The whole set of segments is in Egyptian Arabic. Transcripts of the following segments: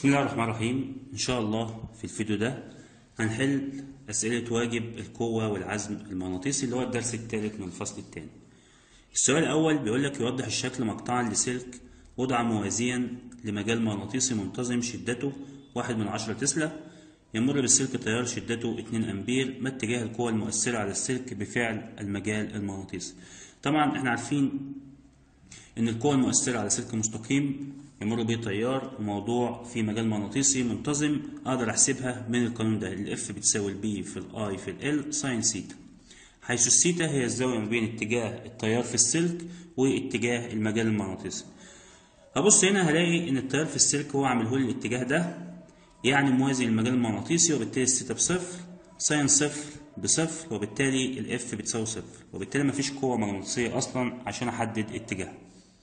بسم الله الرحمن الرحيم إن شاء الله في الفيديو ده هنحل أسئلة واجب القوة والعزم المغناطيسي اللي هو الدرس الثالث من الفصل الثاني السؤال الأول بيقول لك يوضح الشكل مقطعا لسلك وضع موازيا لمجال مغناطيسي منتظم شدته واحد من عشرة تسلا يمر بالسلك تيار شدته 2 أمبير ما اتجاه القوة المؤثرة على السلك بفعل المجال المغناطيسي طبعا احنا عارفين ان القوة المؤثرة على سلك مستقيم يمر به تيار وموضوع في مجال مغناطيسي منتظم اقدر احسبها من القانون ده الاف بتساوي البي في الاي في ال ساين سيتا حيث السيتا هي الزاوية ما بين اتجاه التيار في السلك واتجاه المجال المغناطيسي هبص هنا هلاقي ان التيار في السلك هو عامله لي الاتجاه ده يعني موازي للمجال المغناطيسي وبالتالي السيتا بصفر ساين صفر بصفر وبالتالي الاف بتساوي صفر وبالتالي مفيش قوة مغناطيسية اصلا عشان احدد اتجاهها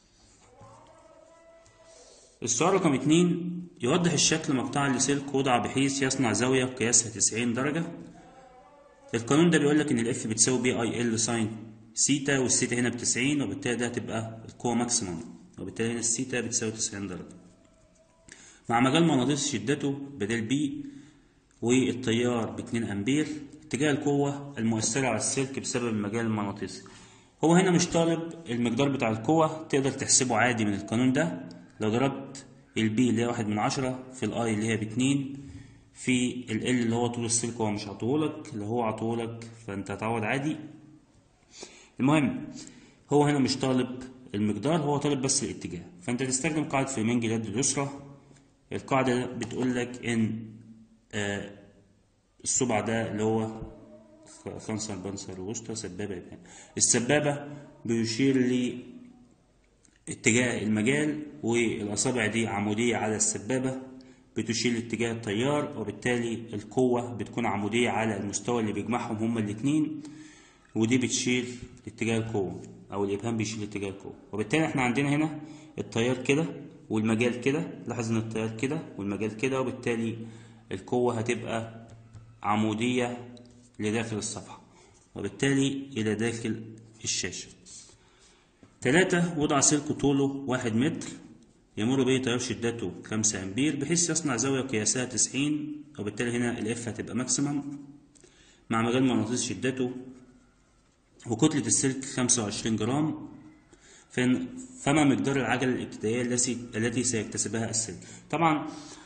السؤال رقم اتنين يوضح الشكل مقطعا لسلك وضع بحيث يصنع زاوية قياسها 90 درجة القانون ده بيقول لك ان الاف بتساوي بي اي ال ساين سيتا والسيتا هنا ب 90 وبالتالي ده هتبقى القوة ماكسيموم وبالتالي هنا السيتا بتساوي 90 درجة مع مجال مغناطيسي شدته بدل بي والتيار ب 2 امبير اتجاه القوة المؤثرة على السلك بسبب المجال المغناطيسي هو هنا مش طالب المقدار بتاع القوة تقدر تحسبه عادي من القانون ده لو ضربت البي اللي هي واحد من عشرة في الاي اللي هي باتنين في ال اللي هو طول السلك هو مش عطولك اللي هو عطولك فانت هتعوض عادي المهم هو هنا مش طالب المقدار هو طالب بس الاتجاه فانت تستخدم قاعدة فيمنج اليد اليسرى القاعدة بتقول لك ان آه الصبع ده اللي هو خنصر بنصر وسطى سبابة يبقى السبابة بيشير لي اتجاه المجال والأصابع دي عمودية على السبابة بتشير لاتجاه التيار وبالتالي القوة بتكون عمودية على المستوى اللي بيجمعهم هما الاتنين ودي بتشير لاتجاه القوة أو الإبهام بيشير لاتجاه القوة وبالتالي احنا عندنا هنا التيار كده والمجال كده لاحظ ان التيار كده والمجال كده وبالتالي القوة هتبقى عمودية لداخل الصفحة وبالتالي إلى داخل الشاشة تلاتة وضع سلك طوله واحد متر يمر به تيار شدته خمسة أمبير بحيث يصنع زاوية قياسها تسعين وبالتالي هنا الإف هتبقى ماكسيمم مع مجال مغناطيسي شدته وكتلة السلك خمسة وعشرين جرام فما مقدار العجلة الابتدائية التي التي سيكتسبها السلك طبعا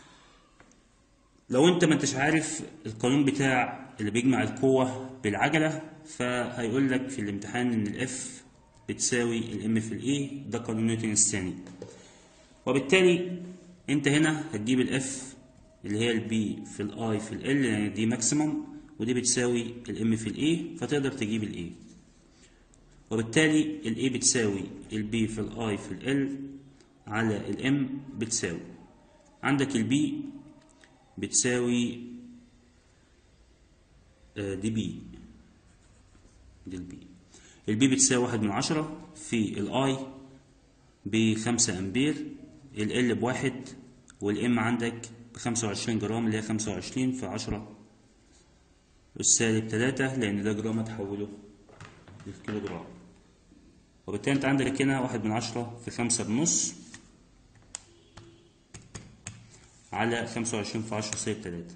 لو انت ما انتش عارف القانون بتاع اللي بيجمع القوة بالعجلة فهيقول لك في الامتحان ان الاف بتساوي الام في الاي ده قانون نيوتن الثاني وبالتالي انت هنا هتجيب الاف اللي هي البي في الاي في ال يعني دي ماكسيمم ودي بتساوي الام في الاي فتقدر تجيب الاي وبالتالي الاي بتساوي البي في الاي في ال على الام بتساوي عندك البي بتساوي دي بي دي البي البي بتساوي واحد من عشرة في الاي بخمسة امبير ال بواحد والام عندك بخمسة وعشرين جرام اللي هي خمسة وعشرين في عشرة والسالب تلاتة لأن ده جرام هتحوله للكيلو جرام وبالتالي انت عندك هنا واحد من عشرة في خمسة بنص على خمسة وعشرين في عشرة سالب تلاتة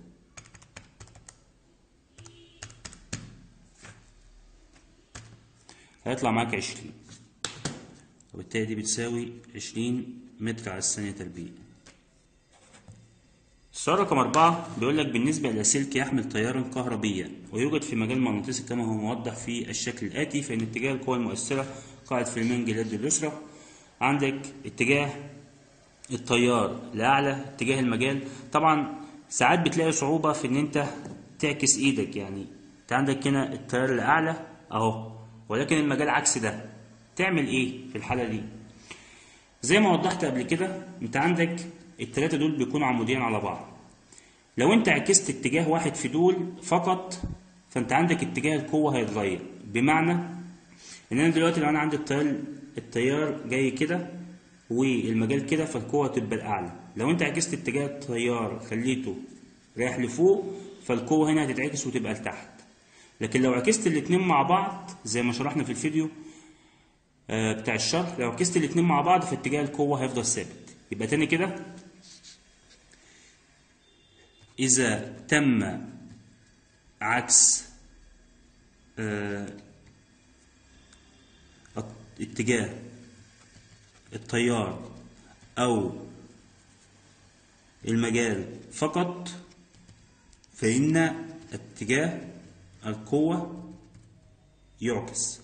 هيطلع معاك عشرين وبالتالي دي بتساوي عشرين متر على الثانية تربيع السؤال رقم أربعة بيقول لك بالنسبة إلى سلك يحمل تيارا كهربيا ويوجد في مجال مغناطيسي كما هو موضح في الشكل الآتي فإن اتجاه القوى المؤثرة قاعدة فيلمنج اليد اليسرى عندك اتجاه التيار لأعلى اتجاه المجال طبعا ساعات بتلاقي صعوبة في إن أنت تعكس إيدك يعني أنت عندك هنا التيار الأعلى أهو ولكن المجال عكس ده تعمل إيه في الحالة دي؟ زي ما وضحت قبل كده أنت عندك التلاتة دول بيكونوا عموديين على بعض لو انت عكست اتجاه واحد في دول فقط فانت عندك اتجاه القوة هيتغير بمعنى ان انا دلوقتي لو انا عندي التيار التيار جاي كده والمجال كده فالقوة تبقى الأعلى لو انت عكست اتجاه التيار خليته رايح لفوق فالقوة هنا هتتعكس وتبقى لتحت لكن لو عكست الاتنين مع بعض زي ما شرحنا في الفيديو بتاع الشرح لو عكست الاتنين مع بعض فاتجاه القوة هيفضل ثابت يبقى تاني كده إذا تم عكس آه، اتجاه التيار أو المجال فقط فإن اتجاه القوة يعكس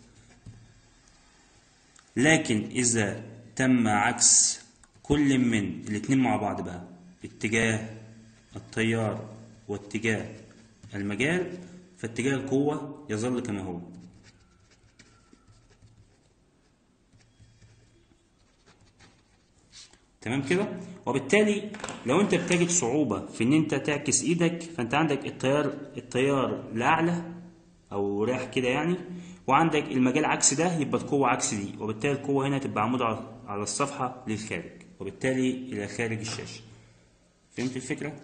لكن إذا تم عكس كل من الاتنين مع بعض بقى اتجاه التيار واتجاه المجال فاتجاه القوة يظل كما هو تمام كده وبالتالي لو انت بتجد صعوبة في ان انت تعكس ايدك فانت عندك التيار التيار لاعلى او رايح كده يعني وعندك المجال عكس ده يبقى القوة عكس دي وبالتالي القوة هنا تبقى عمود على على الصفحة للخارج وبالتالي إلى خارج الشاشة فهمت الفكرة؟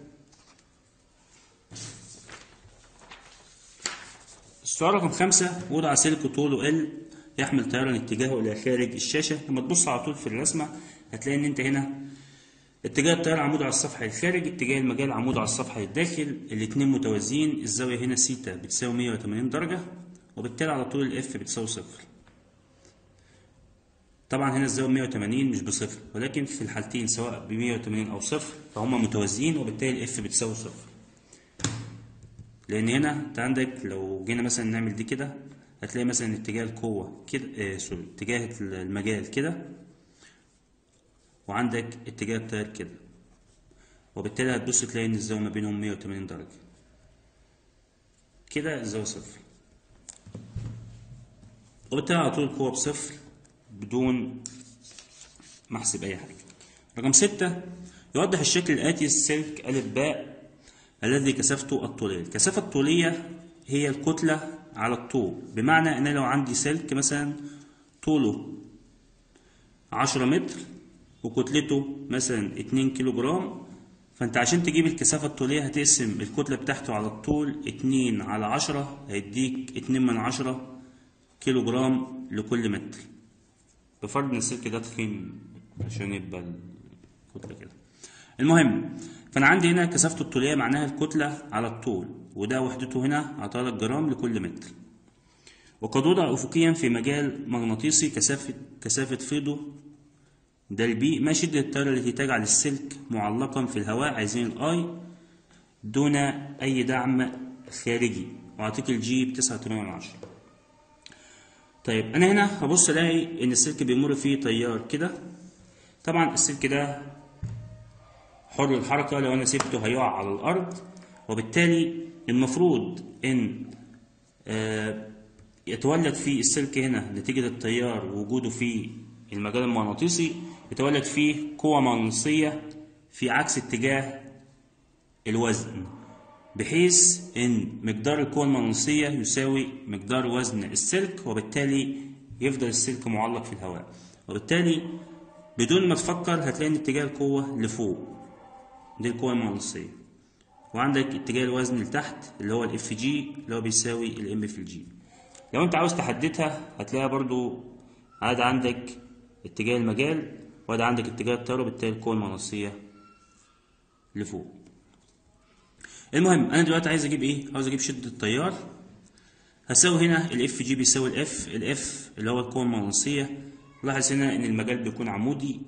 السؤال رقم خمسة وضع سلك طوله L يحمل تيارا اتجاهه إلى خارج الشاشة لما تبص على طول في الرسمة هتلاقي إن أنت هنا اتجاه التيار عمود على الصفحة للخارج اتجاه المجال عمود على الصفحة للداخل الاتنين متوازيين الزاوية هنا سيتا بتساوي 180 درجة وبالتالي على طول الاف بتساوي صفر طبعا هنا الزاوية 180 مش بصفر ولكن في الحالتين سواء ب 180 أو صفر فهما متوازيين وبالتالي الاف بتساوي صفر لأن هنا أنت عندك لو جينا مثلا نعمل دي كده هتلاقي مثلا اتجاه القوة كده آه سوري اتجاه المجال كده وعندك اتجاه التيار كده وبالتالي هتبص تلاقي ان الزاوية ما بينهم 180 درجة كده الزاوية صفر وبالتالي على طول القوة بصفر بدون ما احسب اي حاجة رقم ستة يوضح الشكل الآتي السلك ألف باء الذي كثافته الطولية الكثافة الطولية هي الكتلة على الطول بمعنى ان لو عندي سلك مثلا طوله عشرة متر وكتلته مثلا اتنين كيلو جرام فانت عشان تجيب الكثافة الطولية هتقسم الكتلة بتاعته على الطول اتنين على عشرة هيديك اتنين من عشرة كيلو جرام لكل متر بفرض ان السلك ده تخين عشان يبقى الكتلة كده المهم فانا عندي هنا كثافته الطولية معناها الكتلة على الطول وده وحدته هنا عطالك جرام لكل متر وقد وضع أفقيا في مجال مغناطيسي كثافة كثافة فيضه ده البي ما شدة التيار التي تجعل السلك معلقا في الهواء عايزين الاي دون أي دعم خارجي وأعطيك الجي بتسعة وتمانية من عشرة طيب أنا هنا هبص ألاقي إن السلك بيمر فيه تيار كده طبعا السلك ده حر الحركة لو أنا سبته هيقع على الأرض وبالتالي المفروض إن آه يتولد في السلك هنا نتيجة التيار ووجوده في المجال المغناطيسي يتولد فيه قوة مغناطيسية في عكس اتجاه الوزن بحيث ان مقدار القوة المغناطيسية يساوي مقدار وزن السلك وبالتالي يفضل السلك معلق في الهواء وبالتالي بدون ما تفكر هتلاقي ان اتجاه القوة لفوق دي القوة المغناطيسية وعندك اتجاه الوزن لتحت اللي هو الاف جي اللي هو بيساوي الام في الجي لو انت عاوز تحددها هتلاقيها برضو عاد عندك اتجاه المجال وده عندك اتجاه التيار وبالتالي القوة المغناطيسية لفوق المهم انا دلوقتي عايز اجيب ايه عاوز اجيب شدة التيار هساوي هنا الاف جي بيساوي الاف الاف اللي هو القوة المغناطيسية لاحظ هنا ان المجال بيكون عمودي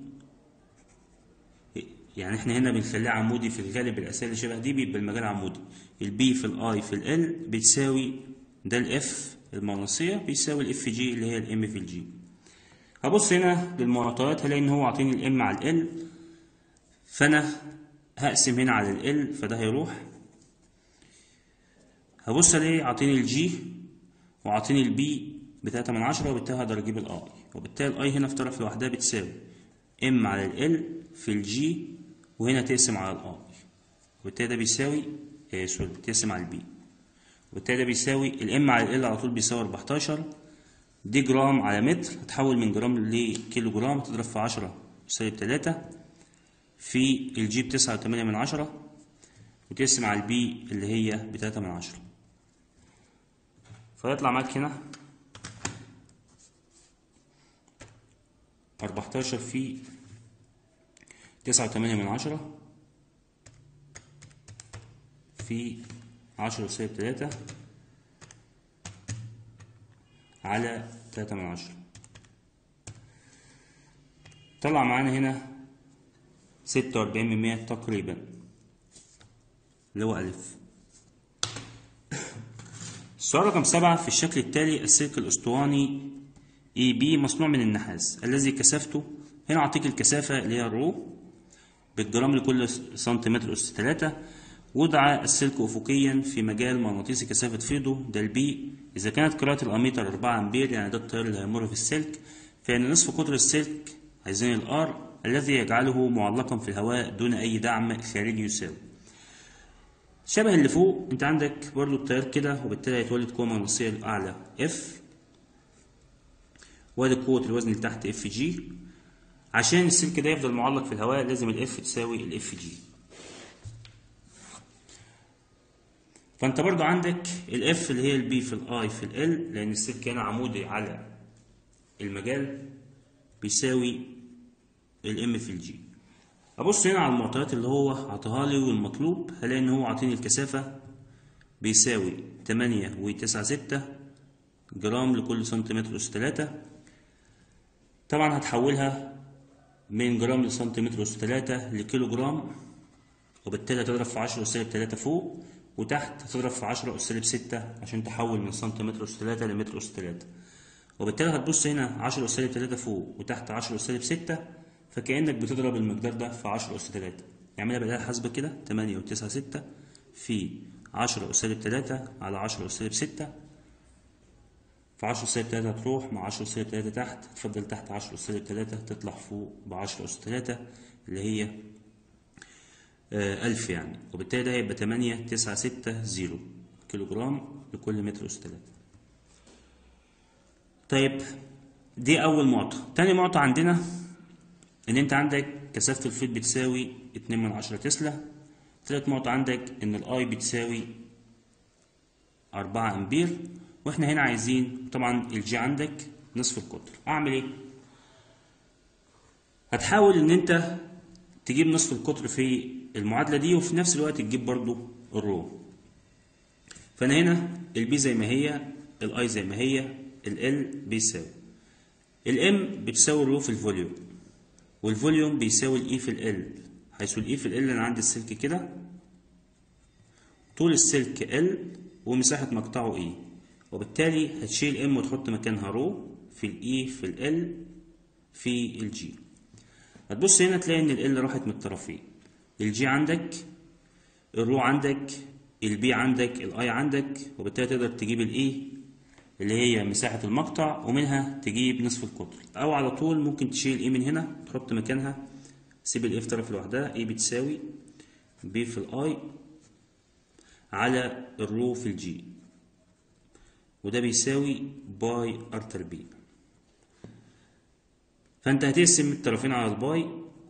يعني احنا هنا بنخليه عمودي في الغالب الاسئله اللي شبه دي بيبقى المجال عمودي البي في الاي في ال بتساوي ده الاف المغناطيسية بيساوي الاف جي اللي هي الام في الجي هبص هنا للمعطيات هلاقي ان هو عاطيني الام على ال فانا هقسم هنا على ال فده هيروح هبص الاقي عاطيني الجي وعاطيني البي بتلاتة من عشرة وبالتالي هقدر اجيب الاي وبالتالي الاي هنا في طرف لوحدها بتساوي ام على ال في الجي وهنا تقسم على الاي وبالتالي ده بيساوي آه سوري تقسم على البي وبالتالي ده بيساوي الام على ال على طول بيساوي 14 دي جرام على متر هتحول من جرام لكيلو جرام تضرب في 10 سالب 3 في الجي بتسعة وتمانية من عشرة وتقسم على البي اللي هي بتلاتة من عشرة فيطلع معاك هنا أربعتاشر في تسعة وتمانية من عشرة في عشرة سالب تلاتة على تلاتة من عشرة طلع معانا هنا ستة وأربعين من مية تقريبا اللي هو ألف السؤال رقم سبعة في الشكل التالي السلك الأسطواني اي بي مصنوع من النحاس الذي كثافته هنا أعطيك الكثافة اللي هي الرو بالجرام لكل سنتيمتر أس تلاتة وضع السلك أفقيا في مجال مغناطيسي كثافة فيضه ده البي إذا كانت قراءة الأميتر 4 أمبير يعني ده التيار اللي هيمر في السلك فإن نصف قطر السلك عايزين الآر الذي يجعله معلقا في الهواء دون أي دعم خارجي يساوي شبه اللي فوق انت عندك برضو التيار كده وبالتالي هيتولد قوة مغناطيسية الأعلى اف وادي قوة الوزن اللي تحت اف جي عشان السلك ده يفضل معلق في الهواء لازم الاف تساوي الاف جي فانت برضو عندك الاف اللي هي البي في الاي في ال لان السلك هنا عمودي على المجال بيساوي الام في الجي ابص هنا على المعطيات اللي هو عطاها لي والمطلوب هلاقي ان هو عاطيني الكثافه بيساوي تمانية وتسعة ستة جرام لكل سنتيمتر أس تلاتة طبعا هتحولها من جرام لسنتيمتر أس تلاتة لكيلو جرام وبالتالي هتضرب في عشرة أس سالب تلاتة فوق وتحت هتضرب في عشرة أس سالب ستة عشان تحول من سنتيمتر أس تلاتة لمتر أس تلاتة وبالتالي هتبص هنا عشرة أس سالب تلاتة فوق وتحت عشرة أس سالب ستة فكأنك بتضرب المقدار ده في عشرة أس تلاتة نعملها بآلة حاسبة كده تمانية وتسعة ستة في عشرة أس سالب تلاتة على عشرة أس سالب ستة في عشرة سالب تلاتة هتروح مع عشرة سالب تلاتة تحت تفضل تحت عشرة سالب تلاتة تطلع فوق بعشرة أس تلاتة اللي هي آه ألف يعني وبالتالي ده هيبقى تمانية تسعة ستة زيرو كيلو جرام لكل متر أس تلاتة طيب دي أول معطى تاني معطى عندنا إن أنت عندك كثافة الفيض بتساوي اتنين من عشرة تسلا تالت معطى عندك إن الأي بتساوي أربعة أمبير واحنا هنا عايزين طبعا الجي عندك نصف القطر اعمل ايه هتحاول ان انت تجيب نصف القطر في المعادله دي وفي نفس الوقت تجيب برضو الرو فانا هنا البي زي ما هي الاي زي ما هي ال بيساوي الام بتساوي الرو في الفوليوم والفوليوم بيساوي الاي في ال حيث الاي في ال انا عندي السلك كده طول السلك ال ومساحه مقطعه ايه وبالتالي هتشيل ام وتحط مكانها رو في الاي في ال في الجي هتبص هنا تلاقي ان ال راحت من الطرفين الجي عندك الرو عندك البي عندك الاي عندك وبالتالي تقدر تجيب الاي اللي هي مساحة المقطع ومنها تجيب نصف القطر او على طول ممكن تشيل اي من هنا تحط مكانها سيب الاي في طرف لوحدها اي بتساوي بي في الاي على الرو في الجي وده بيساوي باي ار تربيع فانت هتقسم الطرفين على الباي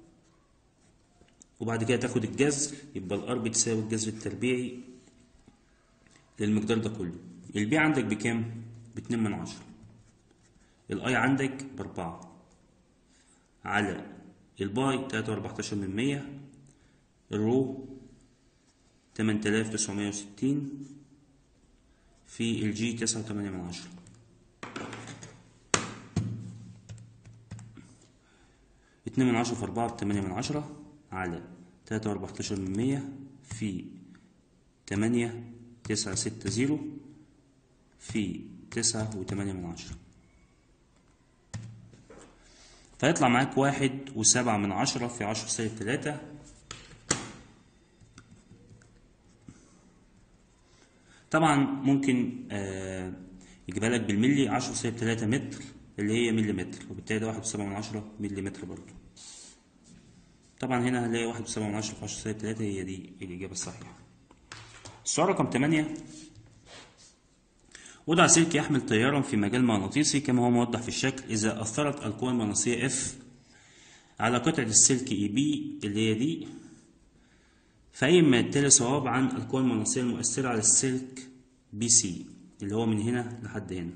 وبعد كده تاخد الجذر يبقى الار بتساوي الجذر التربيعي للمقدار ده كله البي عندك بكام باتنين من عشرة الاي عندك باربعة على الباي تلاتة واربعتاشر من مية الرو تمن تلاف تسعمية وستين في الجي تسعة وتمانية من عشرة اتنين من عشرة في أربعة بتمانية من عشرة على تلاتة وأربعتاشر من مية في تمانية تسعة ستة زيرو في تسعة وتمانية من عشرة فيطلع معاك واحد وسبعة من عشرة في عشرة سالب تلاتة طبعا ممكن آه يجيبها لك بالملي 10 سالب 3 متر اللي هي ملي متر وبالتالي ده واحد وسبعة من عشرة ملي متر برضه طبعا هنا هنلاقي واحد وسبعة من عشرة في 10 سالب 3 هي دي الإجابة الصحيحة السؤال رقم 8 وضع سلك يحمل تيارا في مجال مغناطيسي كما هو موضح في الشكل إذا أثرت القوى المغناطيسية F على قطعة السلك EB اللي هي دي فأي ما يتلي صواب عن القوى المغناطيسية المؤثرة على السلك بي سي اللي هو من هنا لحد هنا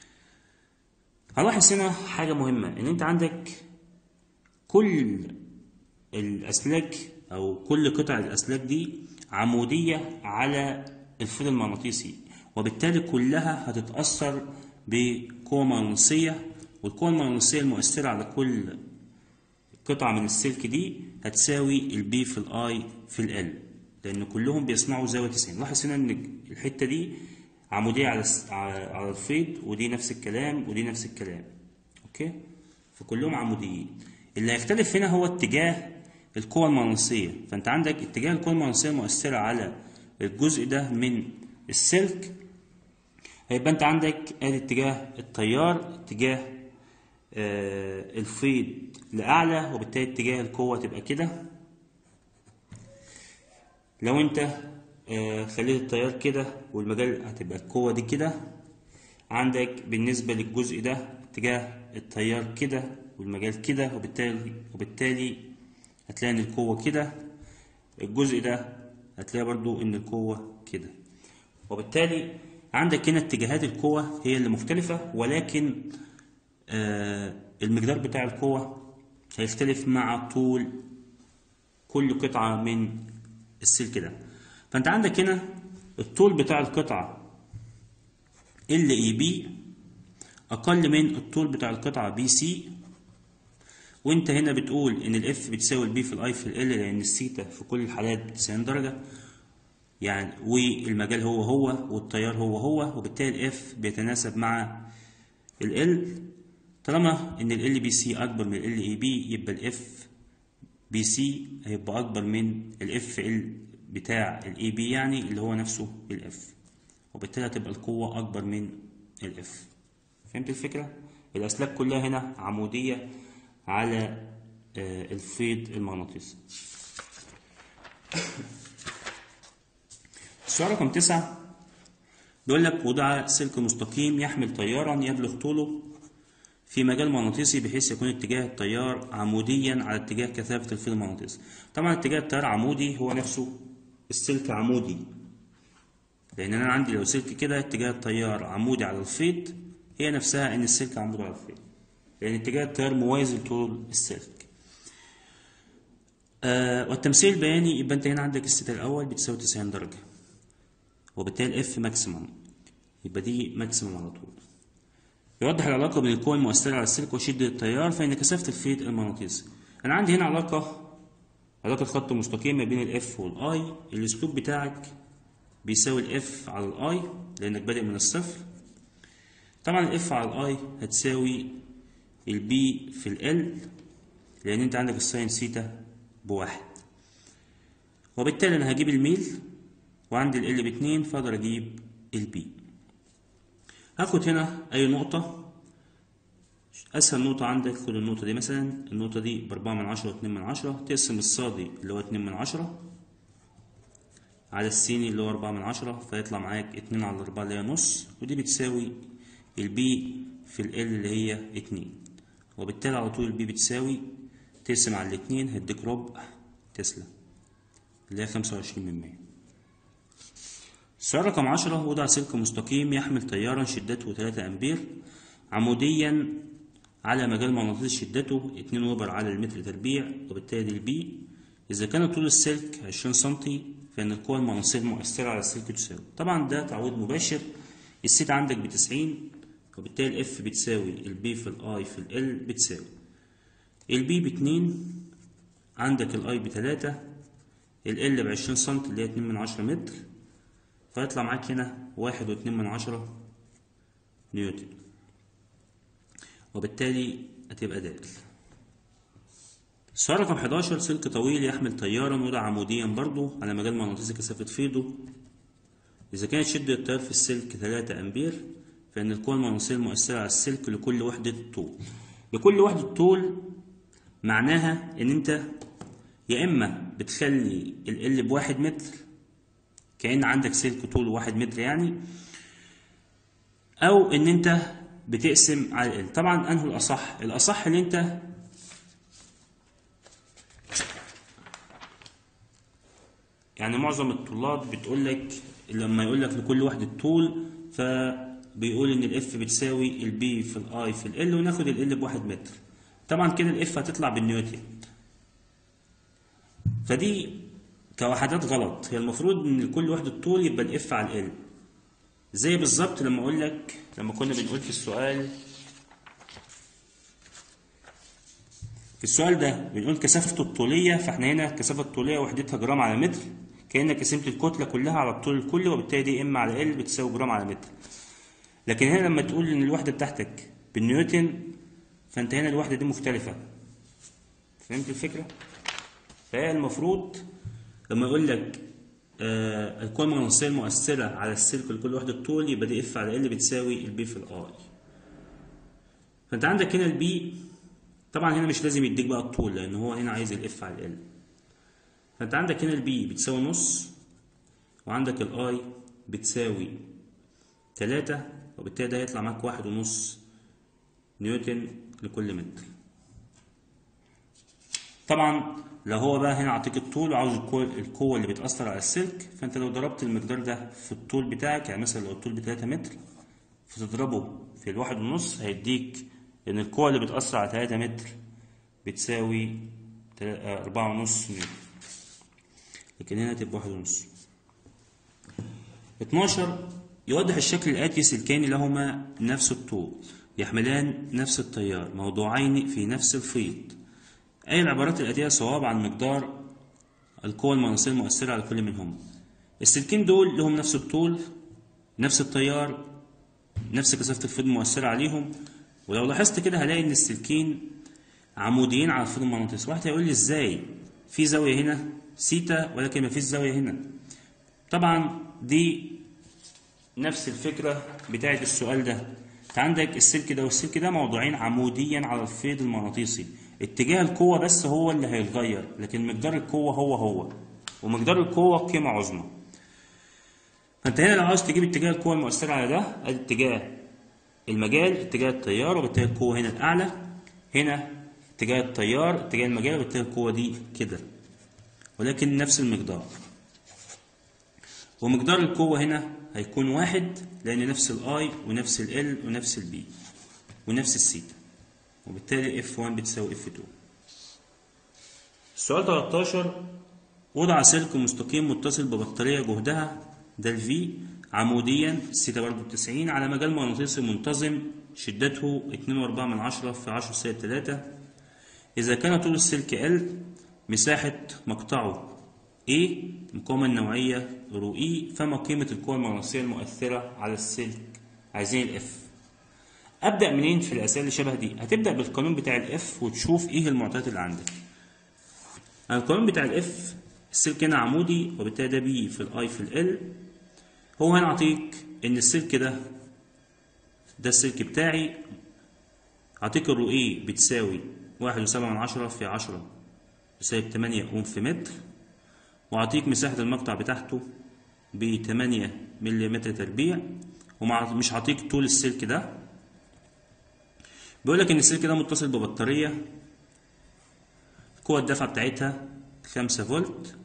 هلاحظ هنا حاجة مهمة إن أنت عندك كل الأسلاك أو كل قطع الأسلاك دي عمودية على الفيل المغناطيسي وبالتالي كلها هتتأثر بقوة مغناطيسية والقوة المغناطيسية المؤثرة على كل قطعة من السلك دي هتساوي البي في الاي في ال لأن كلهم بيصنعوا زاوية 90 لاحظ هنا إن الحتة دي عمودية على الس- على على الفيض ودي نفس الكلام ودي نفس الكلام أوكي فكلهم عموديين اللي هيختلف هنا هو اتجاه القوة المغناطيسية فأنت عندك اتجاه القوة المغناطيسية المؤثرة على الجزء ده من السلك هيبقى أنت عندك ادي اتجاه التيار اتجاه آه، الفيض لأعلى وبالتالي اتجاه القوة تبقى كده لو انت آه، خليت التيار كده والمجال هتبقى القوة دي كده عندك بالنسبة للجزء ده اتجاه التيار كده والمجال كده وبالتالي وبالتالي هتلاقي ان القوة كده الجزء ده هتلاقي برضو ان القوة كده وبالتالي عندك هنا اتجاهات القوة هي اللي مختلفة ولكن آه، المقدار بتاع القوة هيختلف مع طول كل قطعة من السلك ده فانت عندك هنا الطول بتاع القطعة ال اي بي اقل من الطول بتاع القطعة بي سي وانت هنا بتقول ان الاف بتساوي البي في الاي في ال لان الثيتا في كل الحالات 90 درجة يعني والمجال هو هو والتيار هو هو وبالتالي الاف بيتناسب مع ال طالما ان ال بي سي اكبر من ال اي بي يبقى الاف بي سي هيبقى اكبر من الاف ال بتاع الاي بي يعني اللي هو نفسه الاف وبالتالي هتبقى القوة اكبر من الاف فهمت الفكرة؟ الاسلاك كلها هنا عمودية على آه، الفيض المغناطيسي السؤال رقم تسعة بيقول لك وضع سلك مستقيم يحمل تيارا يبلغ طوله في مجال مغناطيسي بحيث يكون اتجاه التيار عموديا على اتجاه كثافة الفيل المغناطيسي طبعا اتجاه التيار عمودي هو نفسه السلك عمودي لأن أنا عندي لو سلك كده اتجاه التيار عمودي على الفيض هي نفسها إن السلك عمودي على الفيض لأن اتجاه التيار موازي لطول السلك آه والتمثيل البياني يبقى أنت هنا عندك الستة الأول بتساوي 90 درجة وبالتالي الاف ماكسيمم يبقى دي ماكسيمم على طول يوضح العلاقة بين القوة المؤثرة على السلك وشدة التيار فإن كثافة الفيض المغناطيسي أنا عندي هنا علاقة علاقة خط مستقيم ما بين الاف والاي الاسلوب بتاعك بيساوي الاف على الاي لأنك بادئ من الصفر طبعا الاف على الاي هتساوي البي في ال لأن أنت عندك الساين سيتا بواحد وبالتالي أنا هجيب الميل وعندي ال باتنين فأقدر أجيب البي هاخد هنا أي نقطة أسهل نقطة عندك خد النقطة دي مثلا النقطة دي بأربعة من عشرة واتنين من عشرة تقسم الصادي اللي هو اتنين من عشرة على السيني اللي هو أربعة من عشرة فيطلع معاك اتنين على أربعة اللي هي نص ودي بتساوي البي في ال اللي هي اتنين وبالتالي على طول البي بتساوي تقسم على الاتنين هيديك ربع تسلا اللي هي خمسة وعشرين من مية السؤال رقم عشرة وضع سلك مستقيم يحمل تيارا شدته 3 أمبير عموديا على مجال مغناطيسي شدته 2 وبر على المتر تربيع وبالتالي البي إذا كان طول السلك 20 سنتي فإن القوة المغناطيسية المؤثرة على السلك تساوي طبعا ده تعويض مباشر السيت عندك ب 90 وبالتالي الاف بتساوي البي في الاي في ال بتساوي البي ب 2 عندك الاي ب 3 ال ب 20 سم اللي هي 2 من 10 متر فيطلع معاك هنا واحد واتنين من عشرة نيوتن وبالتالي هتبقى دال السؤال رقم 11 سلك طويل يحمل تيارا وضع عموديا برضو على مجال مغناطيسي كثافة فيضه إذا كانت شدة التيار في السلك 3 أمبير فإن القوة المغناطيسية المؤثرة على السلك لكل وحدة طول لكل وحدة طول معناها إن أنت يا إما بتخلي ال بواحد متر كأن عندك سلك طوله واحد متر يعني أو إن أنت بتقسم على ال طبعا أنه الأصح الأصح إن أنت يعني معظم الطلاب بتقول لك لما يقول لك لكل وحدة طول فبيقول إن الإف بتساوي البي في الآي في ال وناخد ال بواحد متر طبعا كده الإف هتطلع بالنيوتن فدي كوحدات غلط هي المفروض ان كل وحدة طول يبقى الاف على ال زي بالظبط لما اقول لك لما كنا بنقول في السؤال في السؤال ده بنقول كثافة الطولية فاحنا هنا الكثافة الطولية وحدتها جرام على متر كأنك قسمت الكتلة كلها على الطول الكلي وبالتالي دي ام على ال بتساوي جرام على متر لكن هنا لما تقول ان الوحدة بتاعتك بالنيوتن فانت هنا الوحدة دي مختلفة فهمت الفكرة؟ فهي المفروض لما يقول لك آه القوة المغناطيسية المؤثرة على السلك لكل وحدة طول يبقى دي اف على ال بتساوي البي في الاي فانت عندك هنا البي طبعا هنا مش لازم يديك بقى الطول لان هو هنا عايز الاف على ال فانت عندك هنا البي بتساوي نص وعندك الاي بتساوي تلاتة وبالتالي ده هيطلع معاك واحد ونص نيوتن لكل متر طبعا لو هو بقى هنا عطيك الطول وعاوز القوة اللي بتأثر على السلك فانت لو ضربت المقدار ده في الطول بتاعك يعني مثلا لو الطول بتلاتة متر فتضربه في الواحد ونص هيديك ان القوة اللي بتأثر على تلاتة متر بتساوي أربعة ونص نيوتن لكن هنا تبقى واحد ونص اتناشر يوضح الشكل الآتي سلكان لهما نفس الطول يحملان نفس التيار موضوعين في نفس الفيض أي العبارات الآتية صواب عن مقدار القوى المغناطيسية المؤثرة على كل منهما السلكين دول لهم نفس الطول نفس التيار نفس كثافة الفيض المؤثرة عليهم ولو لاحظت كده هلاقي إن السلكين عموديين على الفيض المغناطيسي واحد هيقول لي إزاي في زاوية هنا سيتا ولكن مفيش زاوية هنا طبعا دي نفس الفكرة بتاعت السؤال ده انت عندك السلك ده والسلك ده موضوعين عموديا على الفيض المغناطيسي اتجاه القوة بس هو اللي هيتغير لكن مقدار القوة هو هو ومقدار القوة قيمة عظمى فانت هنا لو عاوز تجيب اتجاه القوة المؤثرة على ده ادي اتجاه المجال اتجاه التيار وبالتالي القوة هنا الأعلى هنا اتجاه التيار اتجاه المجال وبالتالي القوة دي كده ولكن نفس المقدار ومقدار القوة هنا هيكون واحد لأن نفس الاي ونفس ال ونفس البي ونفس السيتا وبالتالي F1 بتساوي F2 السؤال 13 وضع سلك مستقيم متصل ببطارية جهدها ده الفي عموديا السيتا برضه 90 على مجال مغناطيسي منتظم شدته 2.4 من عشرة في 10 سالب 3 إذا كان طول السلك L مساحة مقطعه A المقاومة النوعية رو E فما قيمة القوة المغناطيسية المؤثرة على السلك عايزين الاف أبدأ منين في الأسئلة اللي شبه دي هتبدأ بالقانون بتاع الاف وتشوف إيه المعطيات اللي عندك القانون بتاع الاف السلك هنا عمودي وبالتالي ده بي في الاي في ال هو هنا عطيك إن السلك ده ده السلك بتاعي عطيك الرو A بتساوي واحد وسبعة من عشرة في عشرة بسالب تمانية أوم في متر وأعطيك مساحة المقطع بتاعته بتمانية مليمتر تربيع ومش هعطيك طول السلك ده بيقول لك إن السلك ده متصل ببطارية قوة الدفع بتاعتها خمسة فولت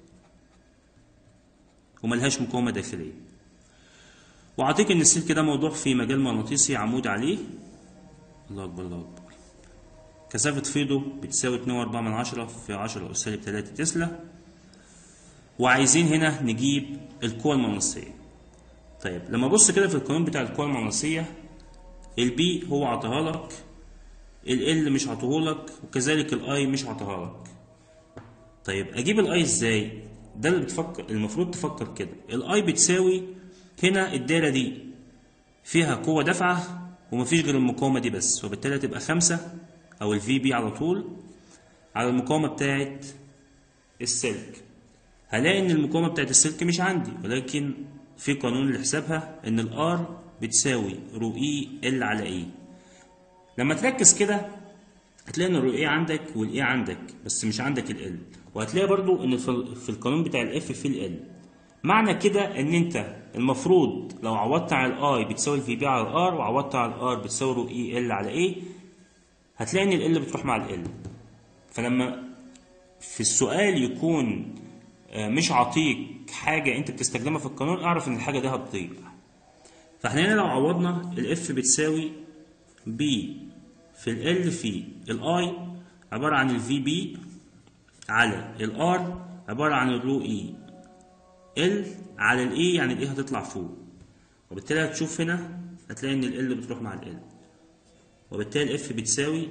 وملهاش مقاومة داخلية وأعطيك إن السلك ده موضوع في مجال مغناطيسي عمود عليه الله أكبر الله أكبر كثافة فيضه بتساوي اتنين وأربعة من عشرة في عشرة أس سالب تلاتة تسلا وعايزين هنا نجيب القوة المغناطيسية طيب لما أبص كده في القانون بتاع القوة المغناطيسية البي هو عطاها لك ال مش عطاهولك وكذلك الاي مش عطاها لك طيب اجيب الاي ازاي ده اللي بتفكر المفروض تفكر كده الاي بتساوي هنا الدايره دي فيها قوه دافعه ومفيش غير المقاومه دي بس وبالتالي هتبقى خمسة او الفي بي على طول على المقاومه بتاعت السلك هلاقي ان المقاومه بتاعت السلك مش عندي ولكن في قانون لحسابها ان الار بتساوي رو اي ال على اي لما تركز كده هتلاقي ان الرو اي عندك والاي عندك بس مش عندك ال وهتلاقي برضو ان في القانون بتاع الاف في ال معنى كده ان انت المفروض لو عوضت على الاي بتساوي الفي بي على الار وعوضت على الار بتساوي رو اي ال على اي هتلاقي ان ال بتروح مع ال فلما في السؤال يكون مش عطيك حاجة انت بتستخدمها في القانون اعرف ان الحاجة دي هتضيع فاحنا هنا لو عوضنا الاف بتساوي بي في ال في الاي عبارة عن الفي بي على الار عبارة عن الرو اي ال على الاي يعني الاي هتطلع فوق وبالتالي هتشوف هنا هتلاقي ان ال بتروح مع ال وبالتالي الاف بتساوي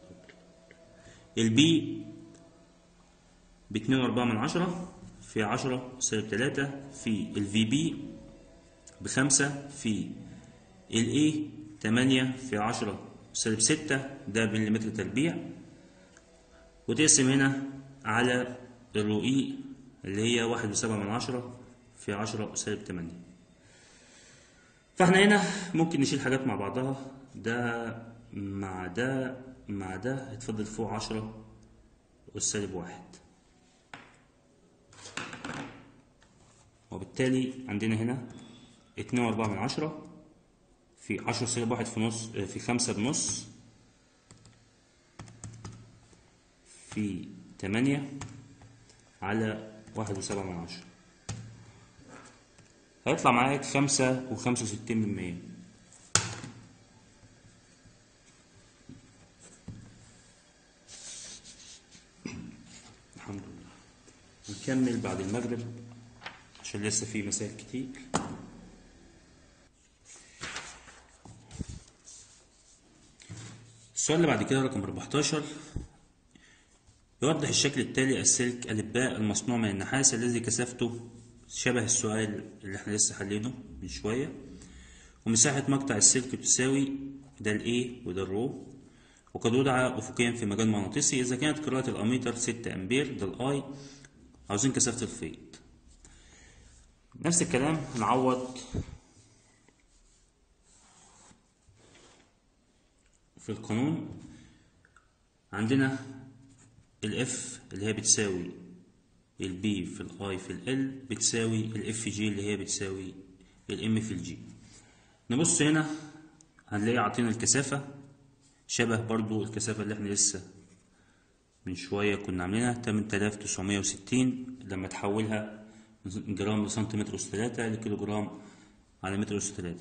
البي باتنين وأربعة من عشرة في عشرة سالب تلاتة في الفي بي بخمسة في الاي تمانية في عشرة سالب ستة ده مليمتر تربيع وتقسم هنا على الرو اي اللي هي واحد وسبعة من عشرة في عشرة سالب تمانية فاحنا هنا ممكن نشيل حاجات مع بعضها ده مع ده مع ده هيتفضل فوق عشرة والسالب واحد وبالتالي عندنا هنا اتنين وأربعة من عشرة في عشرة سالب واحد في نص في خمسة بنص في تمانية على واحد وسبعة من عشرة هيطلع معاك خمسة وخمسة وستين من مية الحمد لله نكمل بعد المغرب عشان لسه في مسائل كتير السؤال اللي بعد كده رقم 14 يوضح الشكل التالي السلك الباء المصنوع من النحاس الذي كثافته شبه السؤال اللي احنا لسه حلينه من شوية ومساحة مقطع السلك تساوي ده الاي وده الرو وقد وضع أفقيا في مجال مغناطيسي إذا كانت قراءة الأميتر 6 أمبير ده الآي عاوزين كثافة الفيض نفس الكلام هنعوض في القانون عندنا الاف اللي هي بتساوي البي في الاي في ال بتساوي الاف جي اللي هي بتساوي الام في الجي نبص هنا هنلاقي عطينا الكثافة شبه برضو الكثافة اللي احنا لسه من شوية كنا عاملينها 8960 لما تحولها من جرام لسنتيمتر أس تلاتة لكيلو جرام على متر أس تلاتة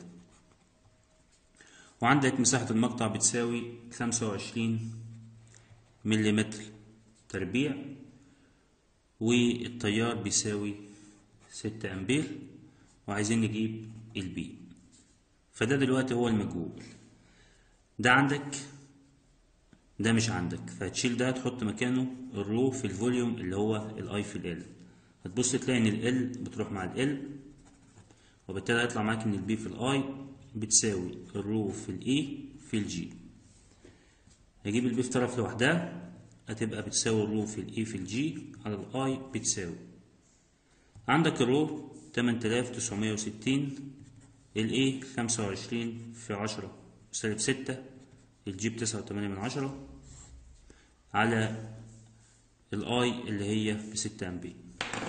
وعندك مساحة المقطع بتساوي خمسة وعشرين مليمتر تربيع والتيار بيساوي ستة أمبير وعايزين نجيب البي فده دلوقتي هو المجهول ده عندك ده مش عندك فهتشيل ده تحط مكانه الرو في الفوليوم اللي هو الاي في ال هتبص تلاقي ان ال بتروح مع ال وبالتالي هيطلع معاك ان البي في الاي بتساوي الرو في الاي في الجي هجيب البي في طرف لوحدها هتبقى بتساوي الرو في الاي في الجي على الاي بتساوي عندك الرو 8960 الاي 25 في 10 سالب 6 الجي بتسعة وتمانية من عشرة على الاي اللي هي بستة امبير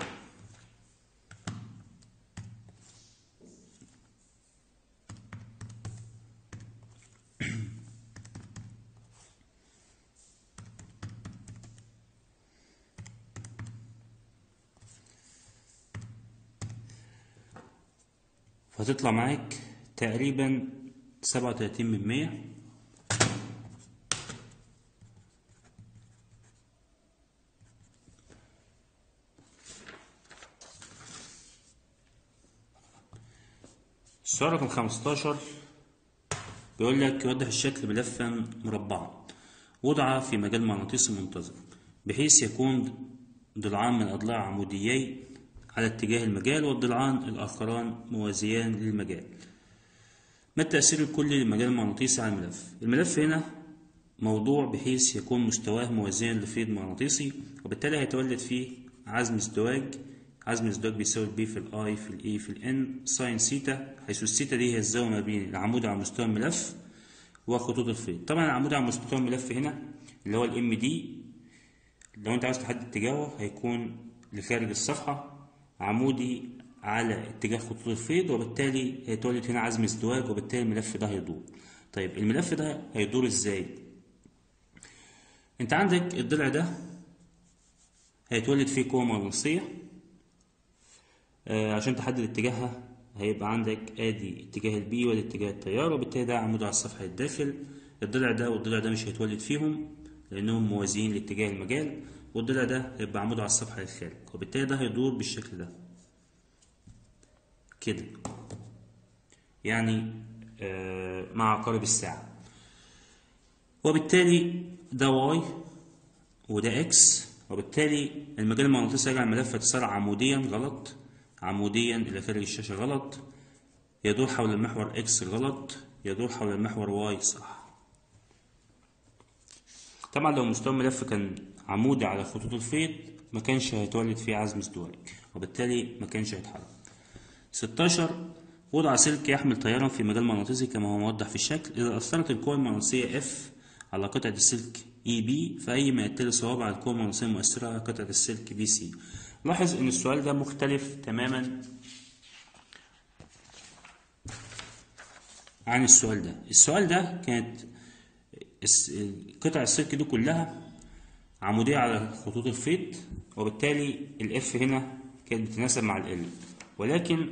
فهتطلع معاك تقريبا سبعة وتلاتين من مية السؤال رقم خمستاشر بيقول لك يوضح الشكل ملفا مربعا وضع في مجال مغناطيسي منتظم بحيث يكون ضلعان من أضلاع عموديين على اتجاه المجال والضلعان الآخران موازيان للمجال ما التأثير الكلي للمجال المغناطيسي على الملف الملف هنا موضوع بحيث يكون مستواه موازيا لفيض مغناطيسي وبالتالي هيتولد فيه عزم ازدواج عزم الازدواج بيساوي البي في الاي في الاي في الان ساين سيتا حيث السيتا دي هي الزاويه ما بين العمود على مستوى الملف وخطوط الفيض طبعا العمود على مستوى الملف هنا اللي هو الام دي لو انت عاوز تحدد اتجاهه هيكون لخارج الصفحه عمودي على اتجاه خطوط الفيض وبالتالي هيتولد هنا عزم ازدواج وبالتالي الملف ده هيدور طيب الملف ده هيدور ازاي انت عندك الضلع ده هيتولد فيه قوة مغناطيسية آه عشان تحدد اتجاهها هيبقى عندك ادي اتجاه البي وادي اتجاه التيار وبالتالي ده عمود على الصفحة الداخل الضلع ده والضلع ده مش هيتولد فيهم لانهم موازيين لاتجاه المجال والضلع ده هيبقى عمود على الصفحة للخارج وبالتالي ده هيدور بالشكل ده كده يعني آه مع عقارب الساعة وبالتالي ده واي وده اكس وبالتالي المجال المغناطيسي يجعل الملف يتسارع عموديا غلط عموديا الى خارج الشاشة غلط يدور حول المحور اكس غلط يدور حول المحور واي صح طبعا لو مستوى الملف كان عمودي على خطوط الفيض ما كانش هيتولد فيه عزم ازدواجي وبالتالي ما كانش هيتحرك 16 وضع سلك يحمل تيارا في مجال مغناطيسي كما هو موضح في الشكل إذا أثرت القوة المغناطيسية F على قطعة السلك EB فأي ما يتلي صوابع القوة المغناطيسية المؤثرة على قطعة السلك BC لاحظ إن السؤال ده مختلف تماما عن السؤال ده السؤال ده كانت قطع السلك دي كلها عمودية على خطوط الفيض وبالتالي الاف هنا كانت بتتناسب مع ال ولكن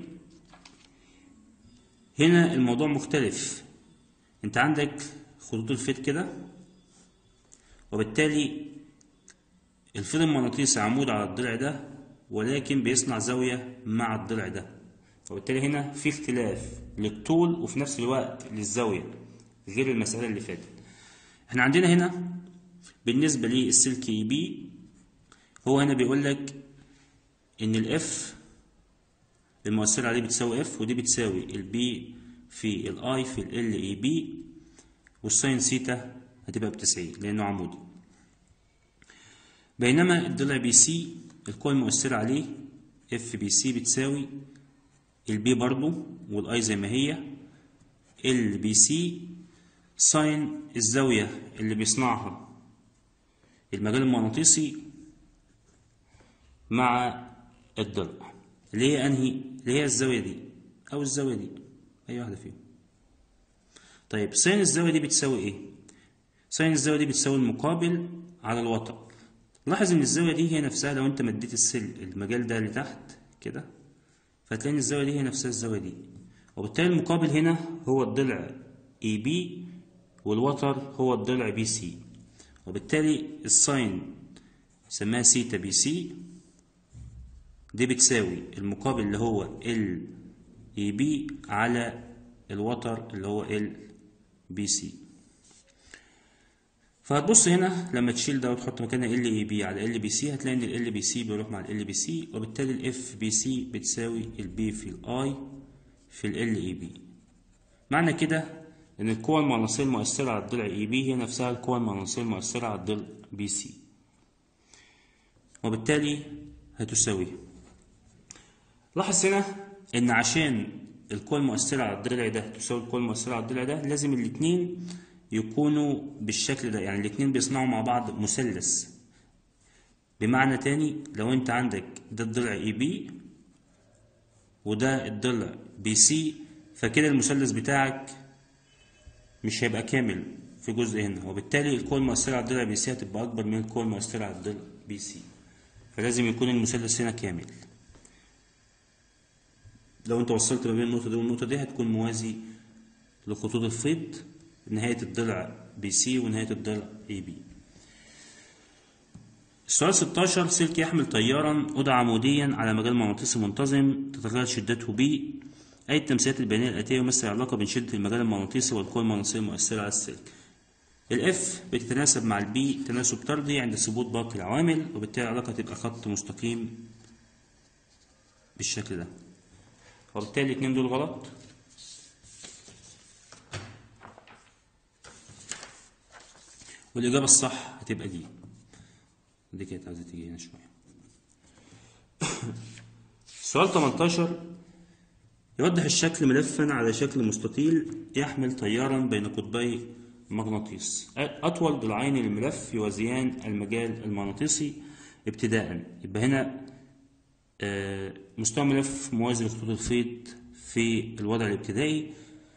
هنا الموضوع مختلف انت عندك خطوط الفيض كده وبالتالي الفيض المغناطيسي عمود على الضلع ده ولكن بيصنع زاوية مع الضلع ده وبالتالي هنا في اختلاف للطول وفي نفس الوقت للزاوية غير المسألة اللي فاتت احنا عندنا هنا بالنسبة للسلك اي بي هو هنا بيقول لك ان الاف المؤثرة عليه بتساوي اف ودي بتساوي البي في الاي في ال اي بي والساين سيتا هتبقى بتسعين لانه عمودي بينما الضلع بي سي القوة المؤثرة عليه اف بي سي بتساوي البي برضو والاي زي ما هي ال بي سي ساين الزاوية اللي بيصنعها المجال المغناطيسي مع الضلع اللي هي انهي اللي هي الزاوية دي او الزاوية دي اي واحدة فيهم طيب ساين الزاوية دي بتساوي ايه ساين الزاوية دي بتساوي المقابل على الوتر لاحظ ان الزاوية دي هي نفسها لو انت مديت السل المجال ده لتحت كده فتلاقي ان الزاوية دي هي نفسها الزاوية دي وبالتالي المقابل هنا هو الضلع اي بي والوتر هو الضلع بي سي وبالتالي الساين سماها سيتا بي سي دي بتساوي المقابل اللي هو ال اي بي على الوتر اللي هو ال بي سي فهتبص هنا لما تشيل ده وتحط مكانها ال اي بي على ال بي سي هتلاقي ان ال بي سي بيروح مع ال بي سي وبالتالي الاف بي سي بتساوي البي في الاي في ال اي بي معنى كده ان القوة المغناطيسية المؤثرة على الضلع اي بي هي نفسها القوة المغناطيسية المؤثرة على الضلع بي سي وبالتالي هتساوي لاحظ هنا ان عشان القوة المؤثرة على الضلع ده تساوي القوة المؤثرة على الضلع ده لازم الاتنين يكونوا بالشكل ده يعني الاتنين بيصنعوا مع بعض مثلث بمعنى تاني لو انت عندك ده الضلع اي بي وده الضلع بي سي فكده المثلث بتاعك مش هيبقى كامل في جزء هنا وبالتالي القوة المؤثرة على الضلع بي سي هتبقى أكبر من القوة المؤثرة على الضلع بي سي فلازم يكون المثلث هنا كامل لو انت وصلت ما بين النقطة دي والنقطة دي هتكون موازي لخطوط الفيض نهاية الضلع بي سي ونهاية الضلع اي بي السؤال 16 سلك يحمل تيارا أدعى عموديا على مجال مغناطيسي منتظم تتغير شدته بي أي التمثيلات البيانية الآتية يمثل علاقة بين شدة المجال المغناطيسي والقوة المغناطيسية المؤثرة على السلك الاف بتتناسب مع البي تناسب طردي عند ثبوت باقي العوامل وبالتالي العلاقة تبقى خط مستقيم بالشكل ده وبالتالي الاتنين دول غلط والإجابة الصح هتبقى دي دي كانت عايزة تيجي هنا شوية سؤال 18 يوضح الشكل ملفا على شكل مستطيل يحمل تيارا بين قطبي مغناطيس أطول ضلعين للملف يوازيان المجال المغناطيسي ابتداء يبقى هنا مستوى ملف موازي لخطوط الفيض في الوضع الابتدائي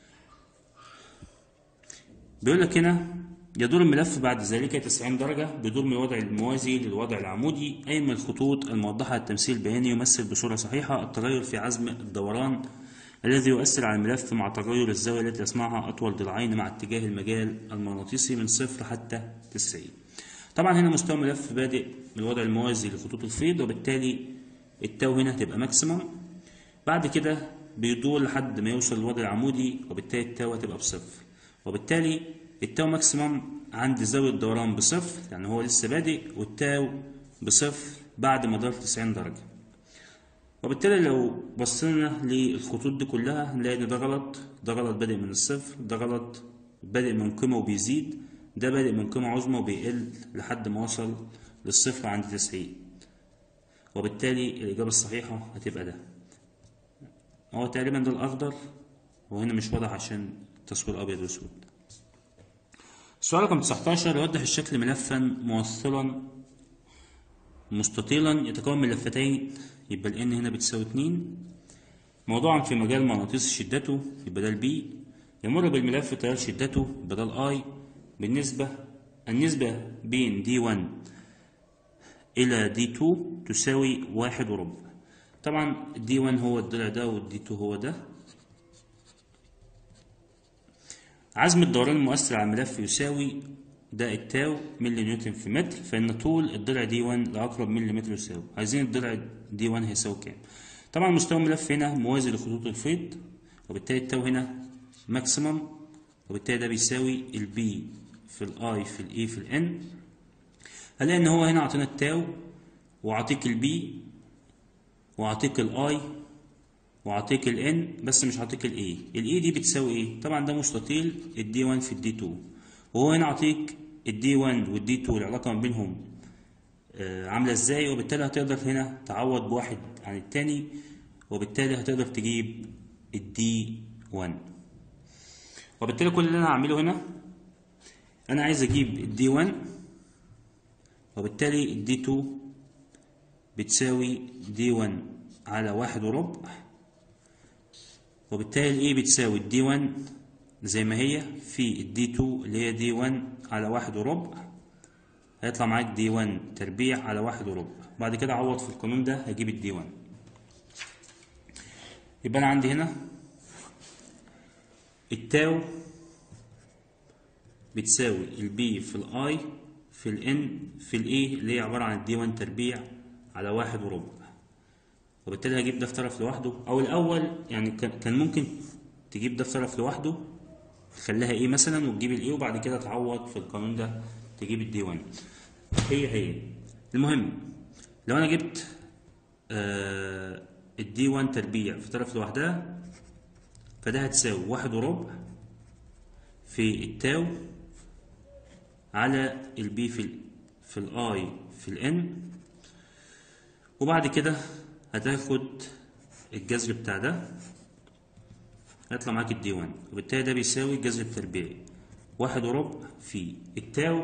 بيقول لك هنا يدور الملف بعد ذلك 90 درجة بدور من الوضع الموازي للوضع العمودي أي من الخطوط الموضحة التمثيل البياني يمثل بصورة صحيحة التغير في عزم الدوران الذي يؤثر على الملف مع تغير الزاوية التي يصنعها أطول ضلعين مع اتجاه المجال المغناطيسي من صفر حتى 90 طبعا هنا مستوى الملف بادئ من الوضع الموازي لخطوط الفيض وبالتالي التاو هنا هتبقى ماكسيمم بعد كده بيدور لحد ما يوصل للوضع العمودي وبالتالي التاو هتبقى بصفر وبالتالي التاو ماكسيمم عند زاوية دوران بصفر يعني هو لسه بادئ والتاو بصفر بعد ما دار 90 درجة وبالتالي لو بصينا للخطوط دي كلها هنلاقي ان ده غلط ده غلط بادئ من الصفر ده غلط بادئ من قيمة وبيزيد ده بادئ من قيمة عظمى وبيقل لحد ما وصل للصفر عند 90 وبالتالي الإجابة الصحيحة هتبقى ده هو تقريبا ده الأخضر وهنا مش واضح عشان التصوير أبيض وأسود السؤال رقم 19 يوضح الشكل ملفا موصلا مستطيلا يتكون من لفتين يبقى ال n هنا بتساوي 2 موضوعا في مجال مغناطيسي شدته يبقى ده البي يمر بالملف تيار شدته يبقى ده الاي بالنسبة النسبة بين دي 1 إلى دي 2 تساوي واحد وربع طبعا دي 1 هو الضلع ده والدي 2 هو ده عزم الدوران المؤثر على الملف يساوي ده التاو ملي نيوتن في متر فإن طول الضلع دي 1 لأقرب مليمتر يساوي عايزين الضلع دي 1 هيساوي كام طبعا مستوى الملف هنا موازي لخطوط الفيض وبالتالي التاو هنا ماكسيمم وبالتالي ده بيساوي البي في الاي في الاي في الان هلاقي ان هو هنا عطينا التاو وعطيك البي وعطيك الاي وعطيك الان بس مش عطيك الاي الاي دي بتساوي ايه طبعا ده مستطيل الدي 1 في الدي 2 وهو هنا عطيك الدي 1 والدي 2 العلاقه ما بينهم آه عامله ازاي وبالتالي هتقدر هنا تعوض بواحد عن التاني وبالتالي هتقدر تجيب الدي 1 وبالتالي كل اللي انا هعمله هنا انا عايز اجيب الدي 1 وبالتالي الدي 2 بتساوي دي 1 على واحد وربع وبالتالي الاي بتساوي الدي 1 زي ما هي في الدي 2 اللي هي دي 1 على واحد وربع هيطلع معاك دي 1 تربيع على واحد وربع بعد كده اعوض في القانون ده هجيب الدي 1 يبقى انا عندي هنا التاو بتساوي البي في الاي في الان في الاي اللي هي عبارة عن الدي 1 تربيع على واحد وربع وبالتالي هجيب ده في طرف لوحده او الاول يعني كان ممكن تجيب ده في طرف لوحده تخليها ايه مثلا وتجيب الايه وبعد كده تعوض في القانون ده تجيب الدي 1 هي هي المهم لو انا جبت آه الدي 1 تربيع في طرف لوحدها فده هتساوي واحد وربع في التاو على البي في ال في الاي في الان وبعد كده هتاخد الجذر بتاع ده هيطلع معاك الدي 1 وبالتالي ده بيساوي الجذر التربيعي واحد وربع في التاو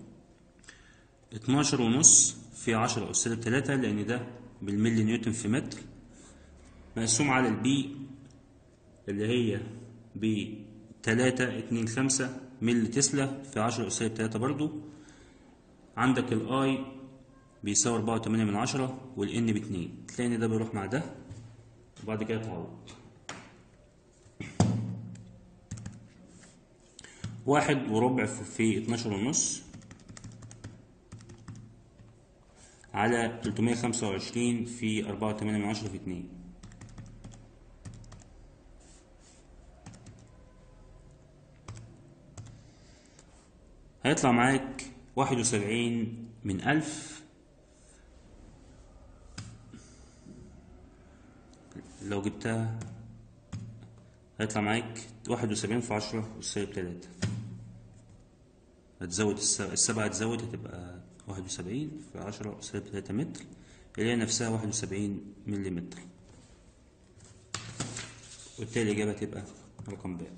اتناشر ونص في عشرة أس تلاتة لأن ده بالملي نيوتن في متر مقسوم على البي اللي هي بتلاتة اتنين خمسة ملي تسلا في عشرة أس تلاتة برضو عندك الاي بيساوي أربعة وتمانية من عشرة والان باتنين تلاقي ان ده بيروح مع ده وبعد كده تعوض واحد وربع في اتناشر ونص على تلتمية خمسة وعشرين في أربعة وتمانية من عشرة في اتنين هيطلع معاك واحد وسبعين من ألف لو جبتها هيطلع معاك واحد وسبعين في عشرة والسالب تلاتة هتزود السبعة هتزود هتبقى واحد وسبعين في عشرة والسالب تلاتة متر اللي هي نفسها واحد وسبعين ملي متر وبالتالي الإجابة تبقى رقم ب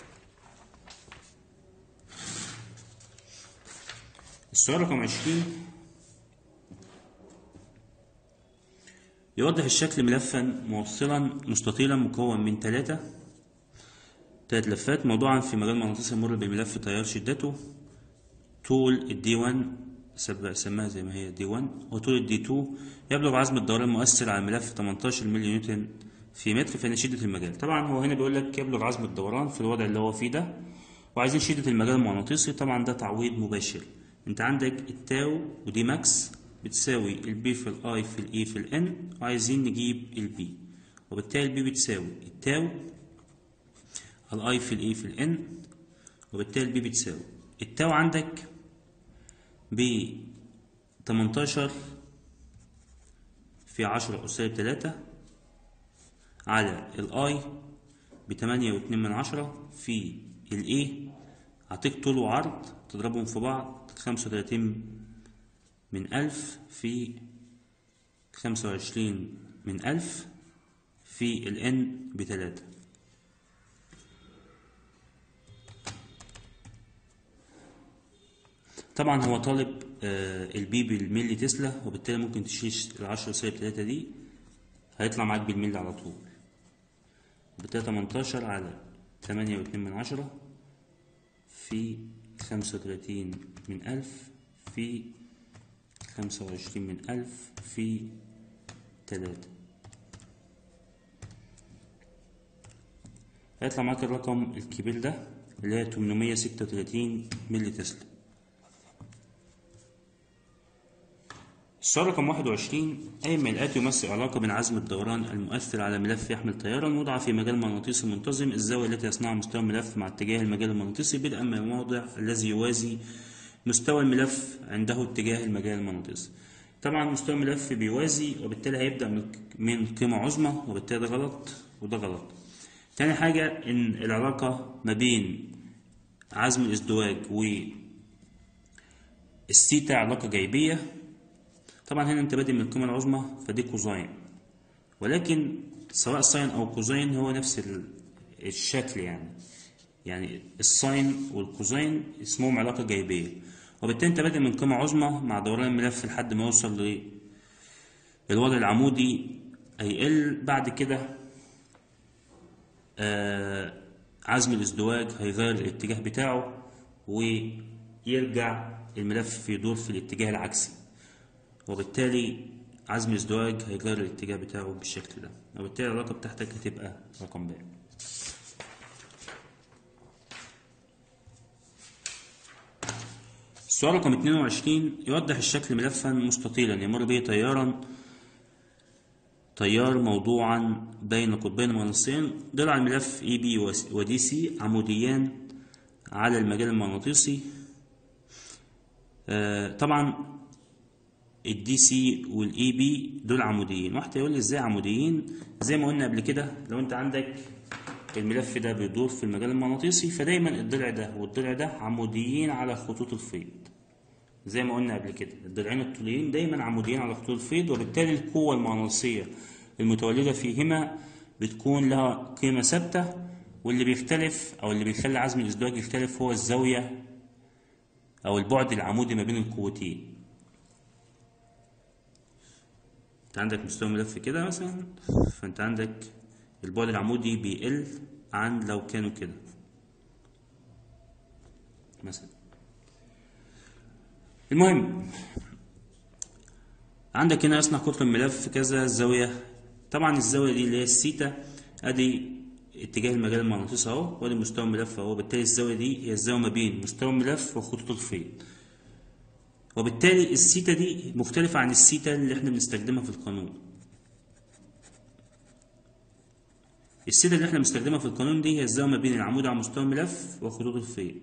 السؤال رقم عشرين يوضح الشكل ملفا موصلا مستطيلا مكون من ثلاثة ثلاث لفات موضوعا في مجال مغناطيسي يمر بملف تيار شدته طول الدي 1 سماها زي ما هي دي 1 وطول الدي 2 يبلغ عزم الدوران المؤثر على الملف 18 ملي نيوتن في متر فإن شدة المجال طبعا هو هنا بيقول لك يبلغ عزم الدوران في الوضع اللي هو فيه ده وعايزين شدة المجال المغناطيسي طبعا ده تعويض مباشر انت عندك التاو ودي ماكس بتساوي البي في الاي في الاي في الان وعايزين نجيب البي وبالتالي البي بتساوي التاو الاي في الاي في الان وبالتالي البي بتساوي التاو عندك ب 18 في 10 أس سالب 3 على الاي ب 8 و2 من عشرة في الاي هعطيك طول وعرض تضربهم في بعض 35 من ألف في 25 من ألف في الان بتلاتة طبعا هو طالب آه، البي بالملي تسلا وبالتالي ممكن تشيل العشرة سالب تلاتة دي هيطلع معاك بالملي على طول بالتالي 18 على تمانية واتنين من عشرة في خمسة وتلاتين من ألف في خمسة وعشرين من ألف في تلاتة هيطلع معاك الرقم الكبير ده اللي هي 836 ملي تسلا السؤال رقم 21 أي من الآتي يمثل علاقة بين عزم الدوران المؤثر على ملف يحمل تيارا وضع في مجال مغناطيسي منتظم الزاوية التي يصنعها مستوى الملف مع اتجاه المجال المغناطيسي بدءا من الموضع الذي يوازي مستوى الملف عنده اتجاه المجال المغناطيسي طبعا مستوى الملف بيوازي وبالتالي هيبدأ من- من قيمة عظمى وبالتالي ده غلط وده غلط تاني حاجة إن العلاقة ما بين عزم الازدواج والسيتا علاقة جايبية طبعا هنا انت بادئ من القيمة العظمى فدي كوزاين ولكن سواء ساين او كوزاين هو نفس ال- الشكل يعني يعني الساين والكوزاين اسمهم علاقة جايبية وبالتالي انت بادئ من قيمة عظمى مع دوران الملف لحد ما يوصل للوضع العمودي هيقل بعد كده آه عزم الازدواج هيغير الاتجاه بتاعه ويرجع الملف يدور في الاتجاه العكسي وبالتالي عزم الازدواج هيغير الاتجاه بتاعه بالشكل ده وبالتالي العلاقة بتاعتك هتبقى رقم ب السؤال رقم 22 يوضح الشكل ملفا مستطيلا يمر به تيارا تيار موضوعا بين قطبين مغناطيسيين ضلع الملف اي بي ودي سي عموديان على المجال المغناطيسي آه، طبعا الدي سي والاي بي دول عموديين واحد يقول لي ازاي عموديين زي ما قلنا قبل كده لو انت عندك الملف ده بيدور في المجال المغناطيسي فدايما الضلع ده والضلع ده عموديين على خطوط الفيض زي ما قلنا قبل كده الضلعين الطوليين دايما عموديين على خطوط الفيض وبالتالي القوة المغناطيسية المتولدة فيهما بتكون لها قيمة ثابتة واللي بيختلف أو اللي بيخلي عزم الازدواج يختلف هو الزاوية أو البعد العمودي ما بين القوتين انت عندك مستوى ملف كده مثلا فانت عندك البعد العمودي بيقل عن لو كانوا كده مثلا المهم عندك هنا يصنع قطر الملف كذا زاوية طبعا الزاوية دي اللي هي السيتا ادي اتجاه المجال المغناطيسي اهو وادي مستوى الملف اهو بالتالي الزاوية دي هي الزاوية ما بين مستوى الملف وخطوط الفيض وبالتالي السيتا دي مختلفة عن السيتا اللي احنا بنستخدمها في القانون السيتا اللي احنا بنستخدمها في القانون دي هي الزاوية ما بين العمود على مستوى الملف وخطوط الفيض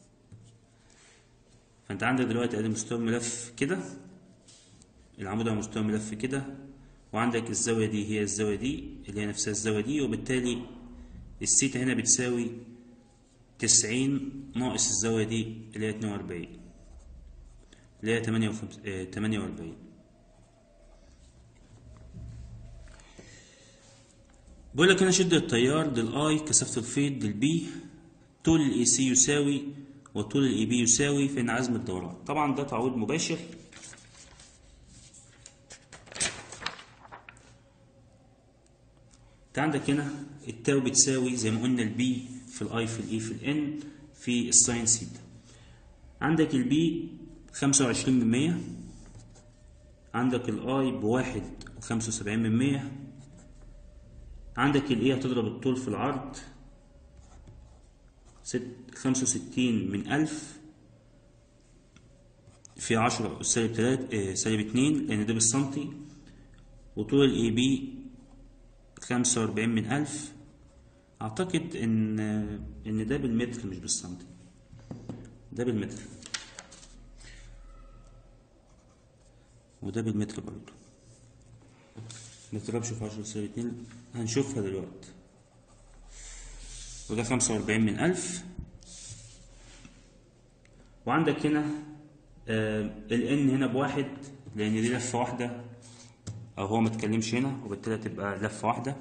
فانت عندك دلوقتي ادي مستوى الملف كده العمود على مستوى الملف كده وعندك الزاوية دي هي الزاوية دي اللي هي نفسها الزاوية دي وبالتالي السيتا هنا بتساوي تسعين ناقص الزاوية دي اللي هي اتنين وأربعين اللي هي تمانية وخمس اه تمانية وأربعين بيقول لك هنا شدة التيار دل اي كثافة الفيض دل بي طول الاي سي يساوي وطول الاي بي يساوي فإن عزم الدوران طبعا ده تعويض مباشر انت عندك هنا التاو بتساوي زي ما قلنا البي في الاي في الاي في الان في الساين سيتا عندك البي خمسة وعشرين من مية عندك الاي بواحد وخمسة وسبعين من مية عندك الاي هتضرب الطول في العرض ست خمسة وستين من ألف في عشرة سالب تلات اه سالب اتنين لأن ده بالسنتي وطول الاي بي خمسة وأربعين من ألف أعتقد إن إن ده بالمتر مش بالسنتي ده بالمتر وده بالمتر برضه نضربش في عشرة سالب اتنين هنشوفها دلوقتي وده خمسة وأربعين من ألف وعندك هنا آه ال n هنا بواحد لأن دي لفة واحدة أو هو متكلمش هنا وبالتالي هتبقى لفة واحدة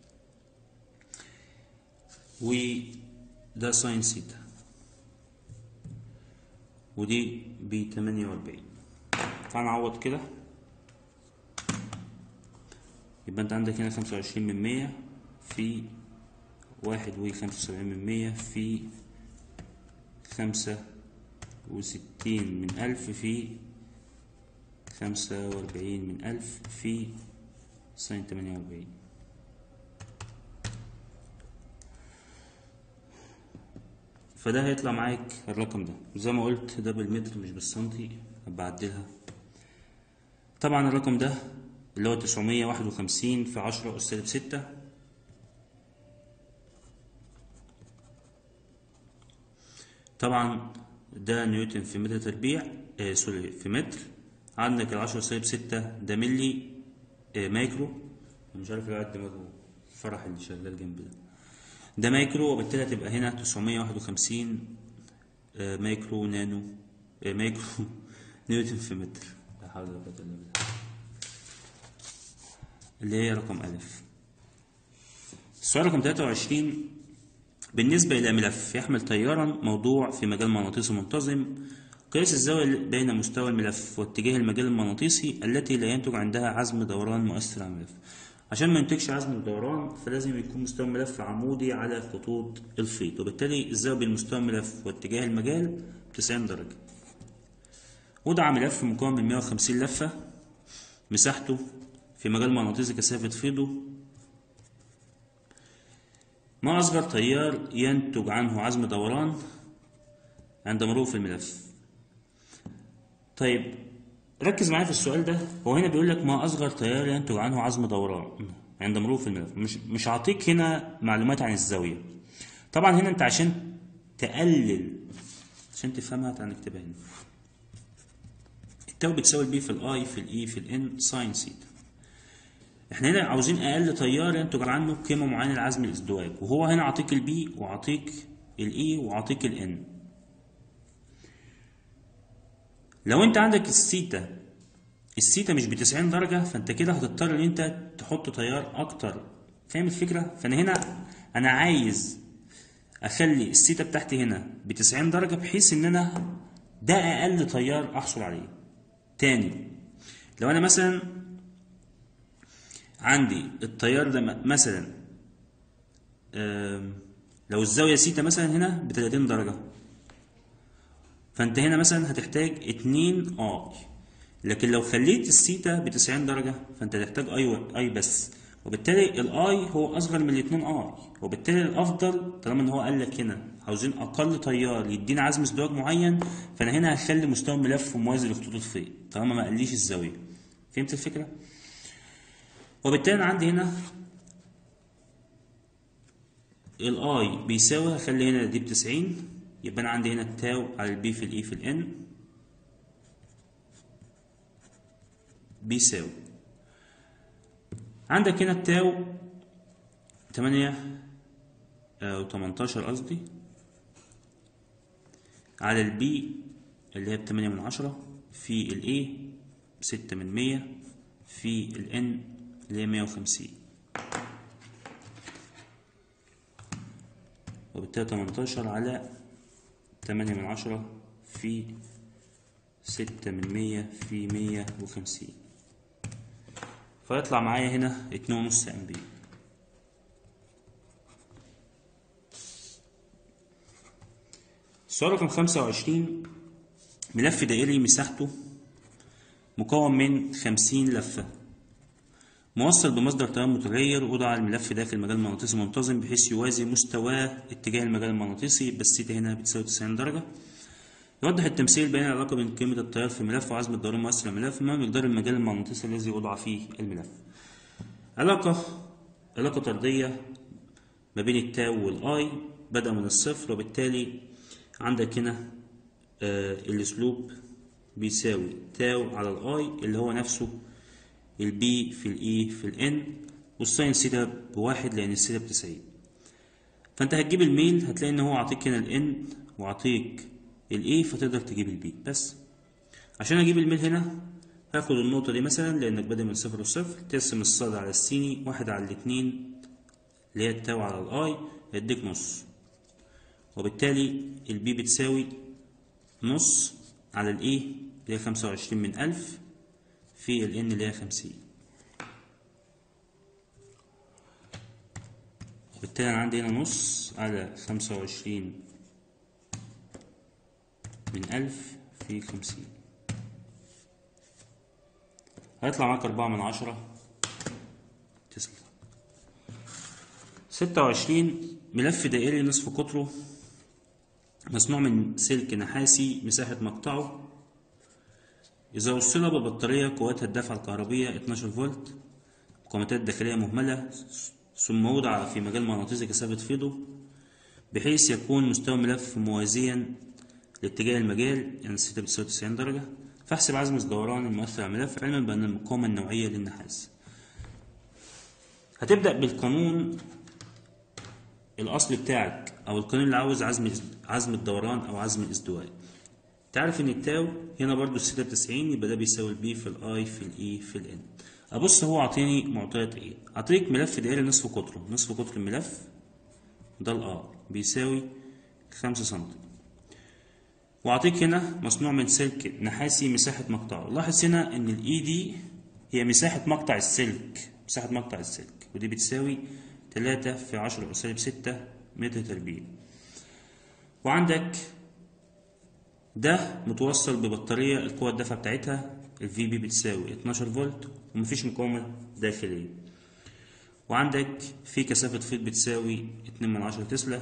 وده ساين سيتا ودي ب 48 فهنعوض كده يبقى انت عندك هنا 25 من 100 في واحد وخمسة وسبعين من مية في خمسة وستين من ألف في خمسة وأربعين من ألف في ساين تمانية وأربعين فده هيطلع معاك الرقم ده زي ما قلت ده بالمتر مش بالسنتي بعدلها طبعا الرقم ده اللي هو تسعمية واحد وخمسين في عشرة أس سالب ستة طبعا ده نيوتن في متر تربيع آه سوري في متر عندك العشرة سالب ستة ده ملي آه مايكرو مش عارف الواحد دماغه فرح اللي شغال جنبي ده ده مايكرو وبالتالي هتبقى هنا تسعمية واحد وخمسين آه مايكرو نانو آه مايكرو نيوتن في متر لا حول ولا قوة إلا بالله اللي هي رقم ألف السؤال رقم تلاتة وعشرين بالنسبة إلى ملف يحمل تيارا موضوع في مجال مغناطيسي منتظم قياس الزاوية بين مستوى الملف واتجاه المجال المغناطيسي التي لا ينتج عندها عزم دوران مؤثر على الملف عشان ما ينتجش عزم الدوران فلازم يكون مستوى الملف عمودي على خطوط الخيط وبالتالي الزاوية بين مستوى الملف واتجاه المجال 90 درجة وضع ملف مكون من 150 لفة مساحته في مجال مغناطيسي كثافة فيضه ما أصغر تيار ينتج عنه عزم دوران عند مرور في الملف طيب ركز معايا في السؤال ده هو هنا بيقول لك ما أصغر تيار ينتج عنه عزم دوران عند مرور في الملف مش مش هعطيك هنا معلومات عن الزاوية طبعا هنا أنت عشان تقلل عشان تفهمها تعال نكتبها هنا التاو بتساوي البي في الاي في الاي في الان ساين سيتا احنا هنا عاوزين اقل تيار ينتج عنه قيمه معينه لعزم الازدواج وهو هنا عطيك البي وعطيك الاي وعطيك الان لو انت عندك السيتا السيتا مش ب 90 درجه فانت كده هتضطر ان انت تحط تيار اكتر فاهم الفكره فانا هنا انا عايز اخلي السيتا بتاعتي هنا ب 90 درجه بحيث ان انا ده اقل تيار احصل عليه تاني لو انا مثلا عندي التيار ده مثلا لو الزاوية سيتا مثلا هنا ب 30 درجة فانت هنا مثلا هتحتاج 2 اي لكن لو خليت السيتا ب 90 درجة فانت هتحتاج اي اي بس وبالتالي الاي هو اصغر من الاتنين اي وبالتالي الافضل طالما ان هو قال لك هنا عاوزين اقل تيار يدينا عزم ازدواج معين فانا هنا هخلي مستوى الملف موازي لخطوط الخيط طالما ما قاليش الزاويه فهمت الفكره وبالتالي انا عندي هنا الاي بيساوي هخلي هنا دي بتسعين يبقى انا عندي هنا التاو على البي في الاي في الان بيساوي عندك هنا التاو تمانية أو تمنتاشر قصدي على البي اللي هي بتمانية من عشرة في الاي بستة من مية في الان اللي هي مية وخمسين وبالتالي تمنتاشر على تمانية من عشرة في ستة من مية في مية وخمسين فيطلع معايا هنا اتنين ونص امبير السؤال رقم خمسة وعشرين ملف دائري مساحته مكون من خمسين لفة موصل بمصدر تيار متغير وضع الملف داخل مجال مغناطيسي منتظم بحيث يوازي مستواه اتجاه المجال المغناطيسي بس سيتا هنا بتساوي 90 درجة يوضح التمثيل بين العلاقة بين قيمة التيار في الملف وعزم الدوران المؤثر الملف مع مقدار المجال المغناطيسي الذي وضع فيه الملف علاقة علاقة طردية ما بين التاو والاي بدأ من الصفر وبالتالي عندك هنا آه الاسلوب بيساوي تاو على الاي اللي هو نفسه البي في الاي في الان والساين سيتا بواحد لان السيتا بتسعين فانت هتجيب الميل هتلاقي ان هو عاطيك هنا الان وعاطيك الاي فتقدر تجيب البي بس عشان اجيب الميل هنا هاخد النقطة دي مثلا لانك بادئ من صفر وصفر تقسم الصاد على السيني واحد على الاتنين اللي هي التاو على الاي هيديك نص وبالتالي البي بتساوي نص على الاي اللي هي خمسة وعشرين من ألف في الان اللي هي خمسين وبالتالي أنا عندي هنا نص على خمسة وعشرين من ألف في خمسين هيطلع معاك أربعة من عشرة تسلا ستة وعشرين ملف دائري نصف قطره مصنوع من سلك نحاسي مساحة مقطعه إذا وصل ببطارية قوتها الدفع الكهربية 12 فولت مقاومتات داخلية مهملة ثم وضع في مجال مغناطيسي كثافة فيضه بحيث يكون مستوى الملف موازيا لاتجاه المجال يعني الثيتا بتساوي 90 درجة فاحسب عزم الدوران المؤثر على الملف علما بأن المقاومة النوعية للنحاس هتبدأ بالقانون الأصل بتاعك أو القانون اللي عاوز عزم عزم الدوران أو عزم الازدواج تعرف ان التاو هنا برضو الثيتا بتسعين يبقى ده بيساوي البي في الاي في الاي في الان ابص هو عطيني معطيات ايه عطيك ملف دائري نصف قطره نصف قطر الملف ده الار بيساوي خمسة سنتي وأعطيك هنا مصنوع من سلك نحاسي مساحة مقطعه لاحظ هنا إن الإي دي هي مساحة مقطع السلك مساحة مقطع السلك ودي بتساوي تلاتة في عشرة سالب ستة متر تربيع وعندك ده متوصل ببطارية القوة الدفع بتاعتها الفي بي بتساوي 12 فولت ومفيش مقاومة داخلية وعندك في كثافة فيض بتساوي 2 من عشرة تسلا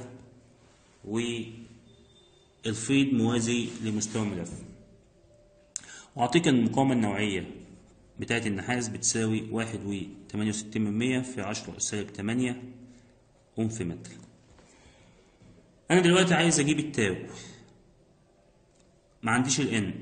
والفيض موازي لمستوى الملف وأعطيك المقاومة النوعية بتاعة النحاس بتساوي واحد و تمانية وستين من مية في عشرة سالب تمانية أم في متر أنا دلوقتي عايز أجيب التاو ما عنديش الان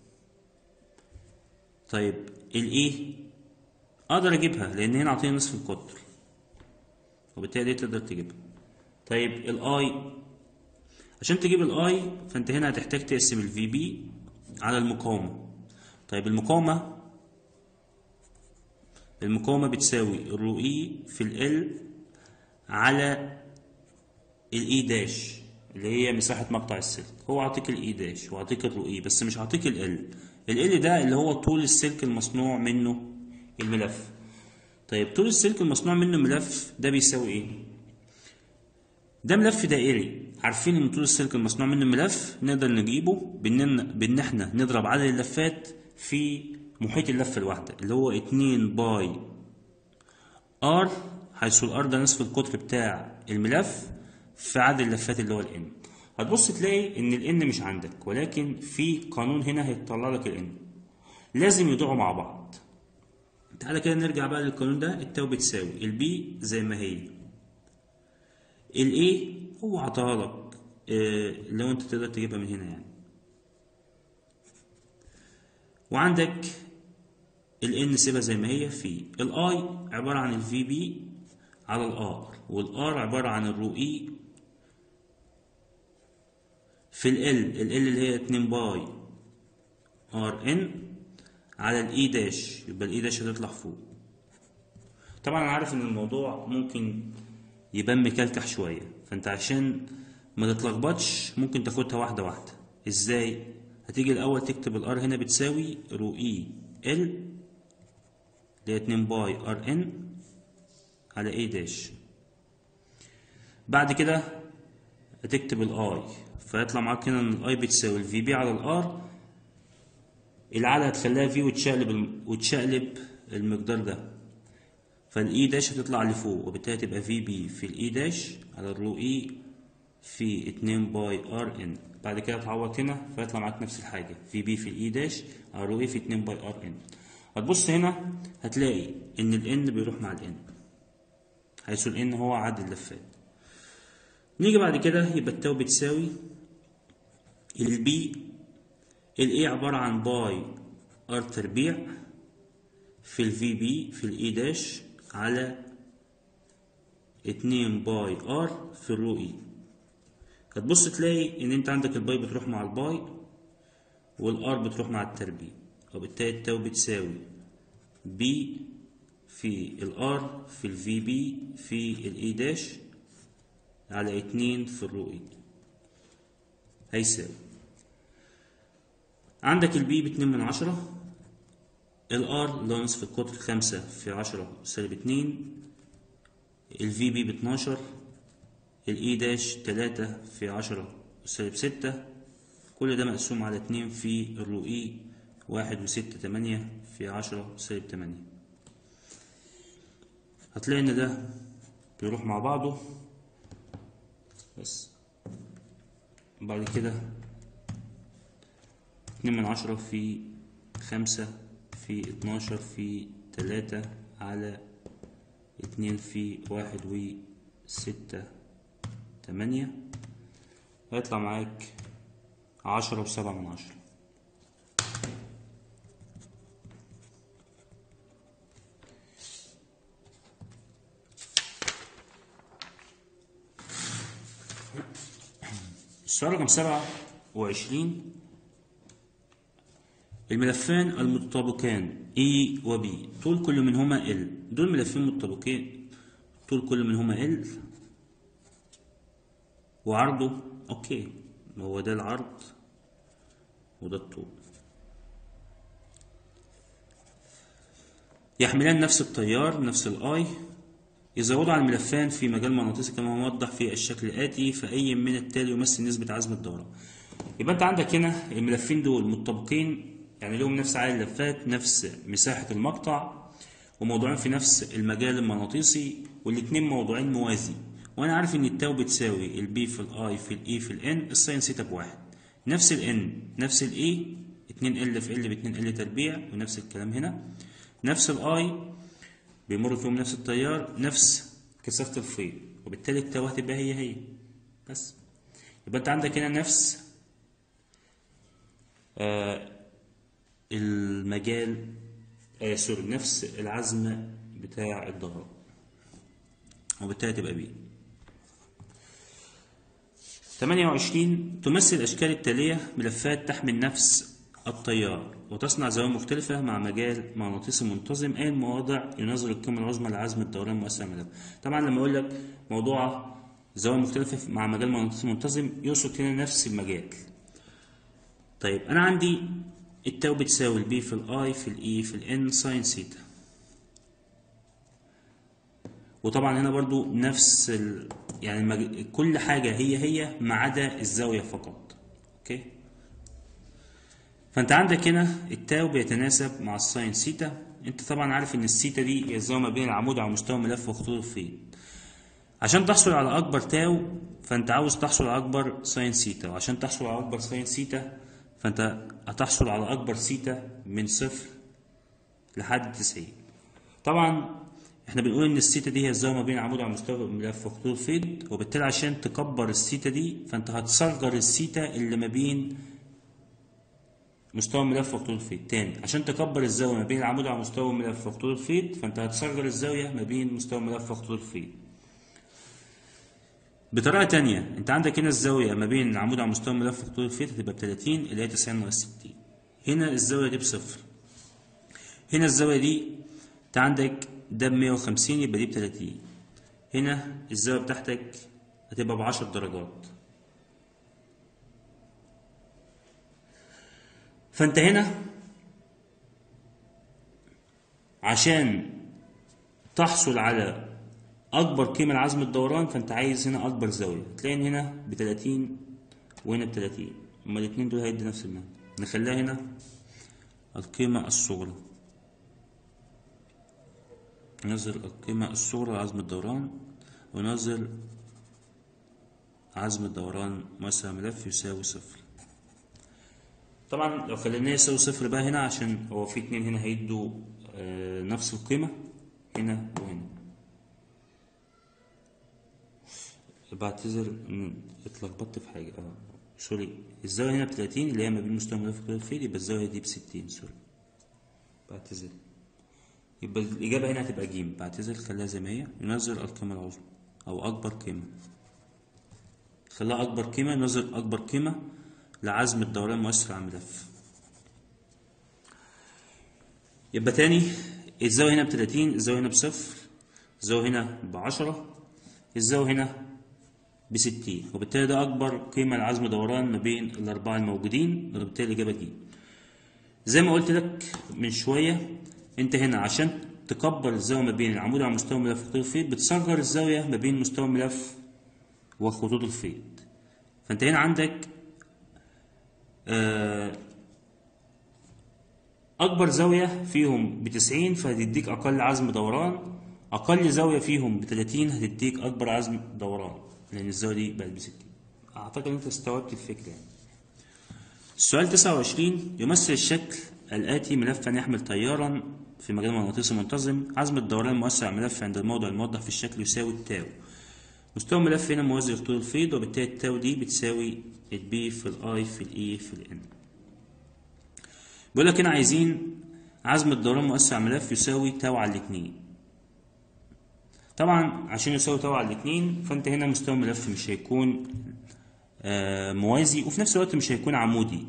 طيب الايه اقدر اجيبها لان هنا عطيني نصف القطر وبالتالي تقدر تجيبها طيب الاي عشان تجيب الاي فانت هنا هتحتاج تقسم الفي بي على المقاومة طيب المقاومة المقاومة بتساوي الرو اي في ال على الاي داش اللي هي مساحة مقطع السلك هو عاطيك الاي داش وعاطيك الرو اي بس مش عاطيك ال ال ال ده اللي هو طول السلك المصنوع منه الملف طيب طول السلك المصنوع منه الملف ده بيساوي ايه ده ملف دائري عارفين ان طول السلك المصنوع منه الملف نقدر نجيبه بان بان احنا نضرب عدد اللفات في محيط اللفه الواحده اللي هو 2 باي ار حيث الار ده نصف القطر بتاع الملف في عدد اللفات اللي هو الان هتبص تلاقي ان الان مش عندك ولكن في قانون هنا هيطلع لك الان لازم يضيعوا مع بعض تعالى كده نرجع بقى للقانون ده التاو بتساوي البي زي ما هي الايه هو عطاها لك آه لو انت تقدر تجيبها من هنا يعني وعندك الان سيبها زي ما هي في الاي عباره عن الفي بي على الار والار عباره عن الرو اي في ال ال ال اللي هي 2 باي ار ان على الاي داش يبقى الاي داش هتطلع فوق طبعا انا عارف ان الموضوع ممكن يبان مكلكح شويه فانت عشان ما تتلخبطش ممكن تاخدها واحده واحده ازاي هتيجي الاول تكتب الار هنا بتساوي رو اي ال اللي هي 2 باي ار ان على اي داش بعد كده هتكتب الاي فيطلع معاك هنا ان الاي بتساوي الفي بي على الار العلى هتخليها في وتشقلب الم... وتشقلب المقدار ده فالاي داش هتطلع لفوق وبالتالي تبقى في بي في الاي داش على الرو اي في 2 باي ار ان بعد كده تعوض هنا فيطلع معاك نفس الحاجه في بي في الاي داش على الرو اي في 2 باي ار ان هتبص هنا هتلاقي ان الان بيروح مع الان حيث الان هو عدد اللفات نيجي بعد كده يبقى التاو بتساوي البي الاي عبارة عن باي ار تربيع في الفي بي في الاي داش على اتنين باي ار في الرو اي هتبص تلاقي ان انت عندك الباي بتروح مع الباي والار بتروح مع التربيع وبالتالي التاو بتساوي بي في الار في الفي بي في الاي داش على اتنين في الرو اي هيساوي عندك البي باتنين من عشرة الار اللي هو نصف القطر خمسة في عشرة سالب اتنين الفي بي باتناشر الاي داش تلاتة في عشرة سالب ستة كل ده مقسوم على اتنين في الرو اي واحد وستة تمانية في عشرة سالب تمانية هتلاقي ان ده بيروح مع بعضه بس بعد كده اتنين من عشرة في خمسة في اتناشر في تلاتة على اتنين في واحد وستة تمانية هيطلع معاك عشرة وسبعة من عشرة السؤال رقم سبعة وعشرين الملفان المتطابقان E و B طول كل منهما L دول ملفين متطابقين طول كل منهما L وعرضه اوكي هو ده العرض وده الطول يحملان نفس التيار نفس الاي يزودوا على الملفان في مجال مغناطيسي كما موضح في الشكل الآتي فأي من التالي يمثل نسبة عزم الدورة يبقى أنت عندك هنا الملفين دول متطابقين يعني لهم نفس عدد اللفات نفس مساحة المقطع وموضوعين في نفس المجال المغناطيسي والاتنين موضوعين موازي وأنا عارف إن التاو بتساوي البي في الآي في الإي في الإن الساين سيتا بواحد نفس الإن نفس الإي اتنين ال في ال باتنين ال تربيع ونفس الكلام هنا نفس الآي بيمر فيهم نفس التيار نفس كثافة الفيض وبالتالي التاو هتبقى هي هي بس يبقى انت عندك هنا نفس آه المجال آه سوري نفس العزم بتاع الضرب وبالتالي تبقى بي 28 تمثل الأشكال التالية ملفات تحمل نفس التيار وتصنع زوايا مختلفة مع مجال مغناطيسي منتظم أي المواضع ينظر القيمة العظمى لعزم الدوران المؤثر الملف طبعا لما أقول لك موضوع زوايا مختلفة مع مجال مغناطيسي منتظم يقصد هنا نفس المجال طيب أنا عندي التاو بتساوي البي في الاي في الاي في الان ساين سيتا وطبعا هنا برضو نفس ال... يعني المج... كل حاجة هي هي ما عدا الزاوية فقط اوكي فانت عندك هنا التاو بيتناسب مع الساين سيتا انت طبعا عارف ان السيتا دي هي الزاوية ما بين العمود على مستوى ملف وخطوط الفيض عشان تحصل على اكبر تاو فانت عاوز تحصل على اكبر ساين سيتا وعشان تحصل على اكبر ساين سيتا فانت هتحصل على اكبر سيتا من صفر لحد تسعين طبعا احنا بنقول ان السيتا دي هي الزاويه ما بين عمود على مستوى الملف وخطوط الفيض وبالتالي عشان تكبر السيتا دي فانت هتصغر السيتا اللي ما بين مستوى الملف وخطوط الفيض تاني عشان تكبر الزاويه ما بين العمود على مستوى الملف وخطوط الفيض فانت هتصغر الزاويه ما بين مستوى الملف وخطوط الفيض بطريقه تانية انت عندك هنا الزاويه ما بين العمود على مستوى الملف وخطوط الفيض هتبقى ب 30 اللي هي 90 ناقص 60 هنا الزاويه دي بصفر هنا الزاويه دي انت عندك ده ب 150 يبقى دي ب 30 هنا الزاويه بتاعتك هتبقى ب 10 درجات فانت هنا عشان تحصل على اكبر قيمه لعزم الدوران فانت عايز هنا اكبر زاويه تلاقي إن هنا ب 30 وهنا ب 30 هما الاثنين دول هيدي نفس المعنى نخليها هنا القيمه الصغرى ننزل القيمة الصغرى لعزم الدوران وننزل عزم الدوران مثلا ملف يساوي صفر طبعا لو خليناه يساوي صفر بقى هنا عشان هو في اتنين هنا هيدوا آه نفس القيمة هنا وهنا بعتذر ان اتلخبطت في حاجه اه سوري الزاويه هنا ب 30 اللي هي ما بين مستوى الملف والطول الفيل يبقى الزاويه دي ب 60 سوري بعتذر يبقى الاجابه هنا هتبقى ج بعتذر خليها زي ما هي ينظر القيمه العظمى او اكبر قيمه خلاها اكبر قيمه نظر اكبر قيمه لعزم الدوران المؤثر على الملف يبقى تاني الزاويه هنا ب 30 الزاويه هنا بصفر الزاويه هنا ب 10 الزاويه هنا ب 60 وبالتالي ده اكبر قيمه لعزم دوران ما بين الاربعه الموجودين وبالتالي الاجابه دي زي ما قلت لك من شويه انت هنا عشان تكبر الزاويه ما بين العمود على مستوى الملف وخطوط الفيض بتصغر الزاويه ما بين مستوى الملف وخطوط الفيض فانت هنا عندك آه اكبر زاويه فيهم ب 90 فهتديك اقل عزم دوران اقل زاويه فيهم ب 30 هتديك اكبر عزم دوران لان الزاويه دي بقت ب 60 اعتقد انت استوعبت الفكره يعني السؤال 29 يمثل الشكل الآتي ملفا يحمل تيارا في مجال مغناطيسي منتظم عزم الدوران المؤثر على الملف عند الموضع الموضح في الشكل يساوي التاو مستوى الملف هنا موازي لطول الفيض وبالتالي التاو دي بتساوي البي في الاي في الاي في الان بيقول لك هنا عايزين عزم الدوران المؤثر على الملف يساوي تاو على الاتنين طبعا عشان يساوي تاو على الاتنين فانت هنا مستوى الملف مش هيكون آه موازي وفي نفس الوقت مش هيكون عمودي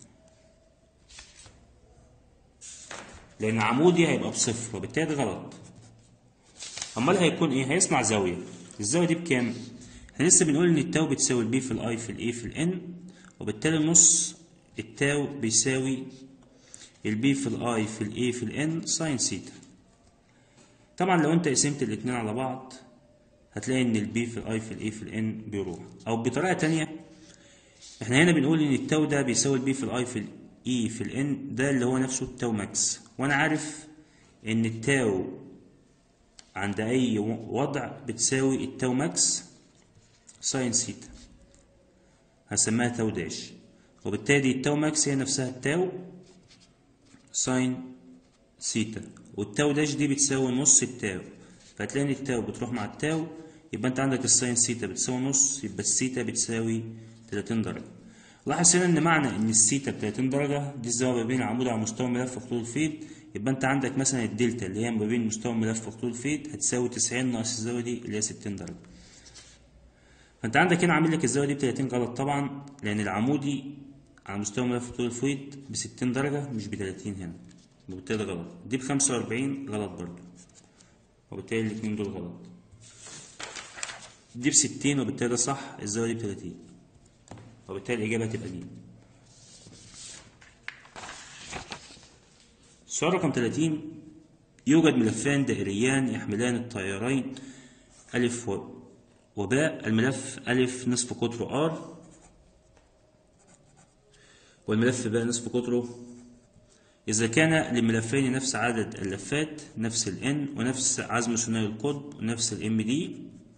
لان عمودي هيبقى بصفر وبالتالي ده غلط امال هيكون ايه هيصنع زاويه الزاويه دي بكام احنا لسه بنقول ان التاو بتساوي البي في الاي في الاي في الان وبالتالي نص التاو بيساوي البي في الاي في الاي في الان ساين سيتا طبعا لو انت قسمت الاتنين على بعض هتلاقي ان البي في الاي في الاي في الان بيروح او بطريقه تانية احنا هنا بنقول ان التاو ده بيساوي البي في الاي في الاي في الان ده اللي هو نفسه التاو ماكس وانا عارف ان التاو عند اي وضع بتساوي التاو ماكس ساين سيتا هسميها تاو داش وبالتالي التاو ماكس هي نفسها التاو ساين سيتا والتاو داش دي بتساوي نص التاو فهتلاقي ان التاو بتروح مع التاو يبقى انت عندك الساين سيتا بتساوي نص يبقى السيتا بتساوي 30 درجة لاحظ هنا ان معنى ان السيتا ب 30 درجة دي الزاوية ما بين العمود على مستوى الملف وخطوط الفيض يبقى انت عندك مثلا الدلتا اللي هي ما بين مستوى الملف وخطوط الفيض هتساوي 90 ناقص الزاوية دي اللي هي 60 درجة فانت عندك هنا عامل لك الزاوية دي ب 30 غلط طبعا لان العمودي على مستوى ملف وخطوط الفيض ب 60 درجة مش ب 30 هنا وبالتالي غلط دي ب 45 غلط برضه وبالتالي الاتنين دول غلط دي ب 60 وبالتالي ده صح الزاوية دي ب 30 وبالتالي الإجابة هتبقى دي السؤال رقم 30 يوجد ملفان دائريان يحملان التيارين ألف وباء الملف ألف نصف قطره R والملف باء نصف قطره إذا كان للملفين نفس عدد اللفات نفس ال N ونفس عزم ثنائي القطب ونفس ال MD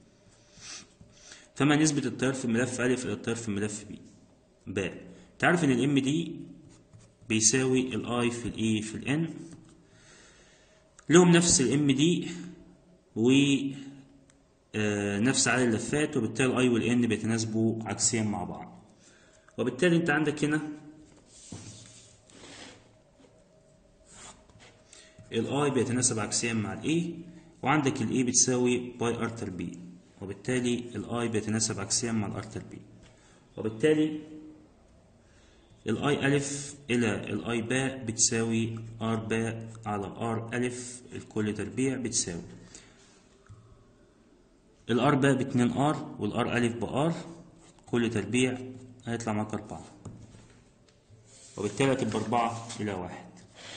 فما نسبة التيار في الملف أ إلى التيار في الملف ب باء تعرف إن ال MD بيساوي ال I في ال E في ال N لهم نفس ال MD و نفس عدد اللفات وبالتالي ال I وال N بيتناسبوا عكسيا مع بعض وبالتالي أنت عندك هنا الاي بيتناسب عكسيا مع الاي وعندك الاي بتساوي باي ار تربيع وبالتالي الاي بيتناسب عكسيا مع الار تربيع وبالتالي الاي الف الى الاي باء بتساوي ار باء على ار الف الكل تربيع بتساوي الار باء باتنين ار والار الف بار كل تربيع هيطلع معاك اربعة وبالتالي هتبقى اربعة الى واحد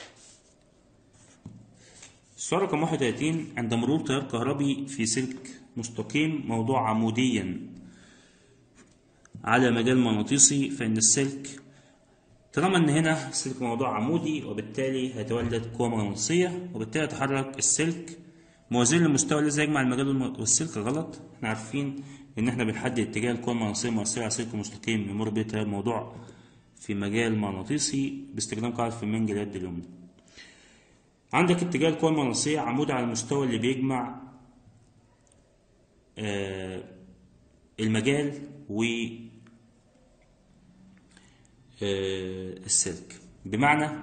السؤال رقم 31 عند مرور تيار كهربي في سلك مستقيم موضوع عموديا على مجال مغناطيسي فإن السلك طالما إن هنا السلك موضوع عمودي وبالتالي هيتولد قوة مغناطيسية وبالتالي يتحرك السلك موازين للمستوى الذي يجمع المجال والسلك غلط احنا عارفين إن احنا بنحدد اتجاه القوة المغناطيسية المؤثرة على سلك مستقيم يمر به تيار موضوع في مجال مغناطيسي باستخدام قاعدة فيمنج اليد اليمنى عندك اتجاه القوى المغناطيسية عمود على المستوى اللي بيجمع المجال و آه، السلك بمعنى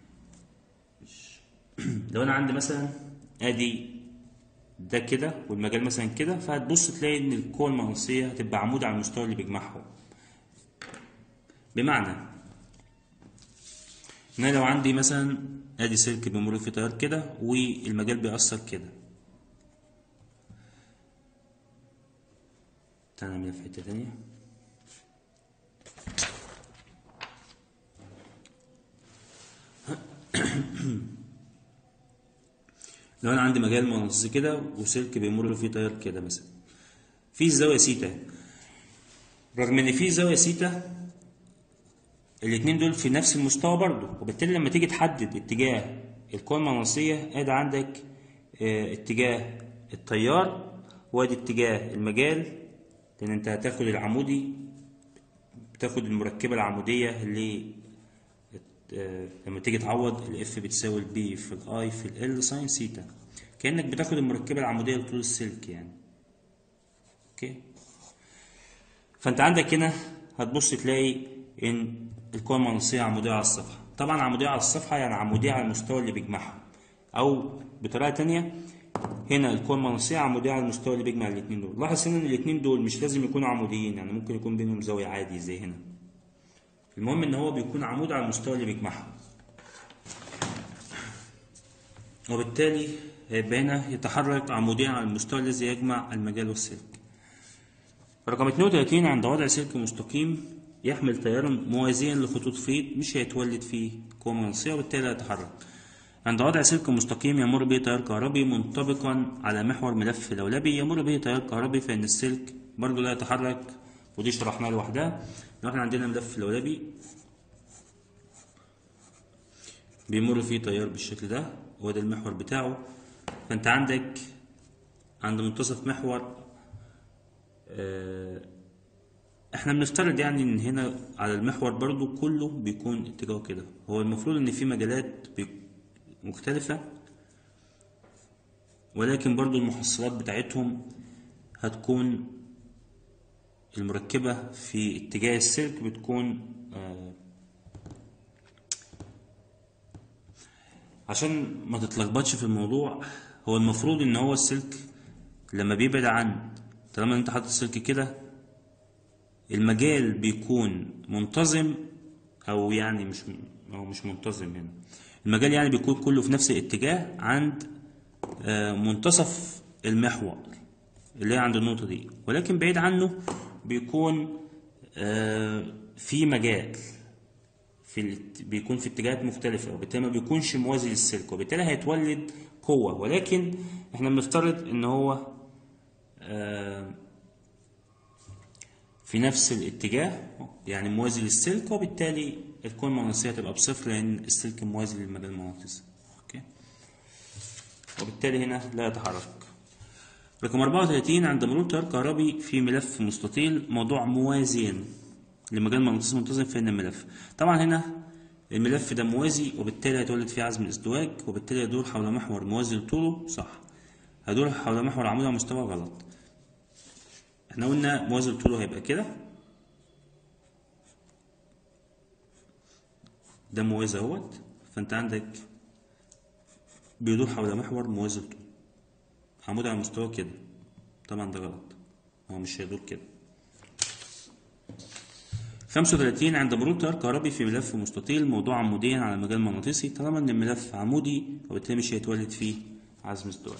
لو انا عندي مثلا ادي ده كده والمجال مثلا كده فهتبص تلاقي ان القوة المغناطيسية هتبقى عمود على المستوى اللي بيجمعهم بمعنى ان انا لو عندي مثلا ادي سلك بيمر فيه تيار كده والمجال بيأثر كده تعالى نعملها في حتة تانية لو انا عندي مجال مغناطيسي كده وسلك بيمر فيه تيار كده مثلا في زاوية سيتا رغم ان في زاوية سيتا الاتنين دول في نفس المستوى برضو وبالتالي لما تيجي تحدد اتجاه القوة المغناطيسية ادي عندك اه اتجاه التيار وادي اتجاه المجال لان انت هتاخد العمودي بتاخد المركبة العمودية اللي اه لما تيجي تعوض الاف بتساوي البي في الاي في ال ساين سيتا كأنك بتاخد المركبة العمودية لطول السلك يعني اوكي فانت عندك هنا هتبص تلاقي ان القوة المغناطيسية عمودية على الصفحة طبعا عمودية على الصفحة يعني عمودية على المستوى اللي بيجمعهم أو بطريقة تانية هنا القوة المغناطيسية عمودية على المستوى اللي بيجمع الاتنين دول لاحظ هنا ان الاتنين دول مش لازم يكونوا عموديين يعني ممكن يكون بينهم زاوية عادي زي هنا المهم ان هو بيكون عمود على المستوى اللي بيجمعهم وبالتالي هيبقى هنا يتحرك عموديا على المستوى الذي يجمع المجال والسلك رقم 32 عند وضع سلك مستقيم يحمل تيارا موازيا لخطوط فيض مش هيتولد فيه قوة مغناطيسية وبالتالي هيتحرك عند وضع سلك مستقيم يمر به تيار كهربي منطبقا على محور ملف لولبي يمر به تيار كهربي فإن السلك برضه لا يتحرك ودي شرحناها لوحدها لو احنا عندنا ملف لولبي بيمر فيه تيار بالشكل ده وده المحور بتاعه فانت عندك عند منتصف محور اه احنا بنفترض يعني ان هنا على المحور برضو كله بيكون اتجاهه كده هو المفروض ان في مجالات مختلفة ولكن برضو المحصلات بتاعتهم هتكون المركبة في اتجاه السلك بتكون آه عشان ما تتلخبطش في الموضوع هو المفروض ان هو السلك لما بيبعد عن طالما انت حاطط السلك كده المجال بيكون منتظم او يعني مش هو مش منتظم هنا المجال يعني بيكون كله في نفس الاتجاه عند منتصف المحور اللي هي عند النقطة دي ولكن بعيد عنه بيكون في مجال في بيكون في اتجاهات مختلفة وبالتالي ما بيكونش موازي للسلك وبالتالي هيتولد قوة ولكن احنا بنفترض ان هو في نفس الاتجاه يعني موازي للسلك وبالتالي القوة المغناطيسية هتبقى بصفر لأن السلك موازي للمجال المغناطيسي أوكي وبالتالي هنا لا يتحرك رقم 34 عند مرور تيار كهربي في ملف مستطيل موضوع موازيا لمجال مغناطيسي منتظم فإن الملف طبعا هنا الملف ده موازي وبالتالي هيتولد فيه عزم الازدواج وبالتالي يدور حول محور موازي لطوله صح هيدور حول محور عمودي على مستوى غلط احنا قلنا موازي لطوله هيبقى كده ده موازي اهوت فانت عندك بيدور حول محور موازي لطوله عمود على مستوى كده طبعا ده غلط هو مش هيدور كده 35 عند مرور تيار كهربي في ملف مستطيل موضوع عموديا على مجال مغناطيسي طالما ان الملف عمودي وبالتالي مش هيتولد فيه عزم ازدواج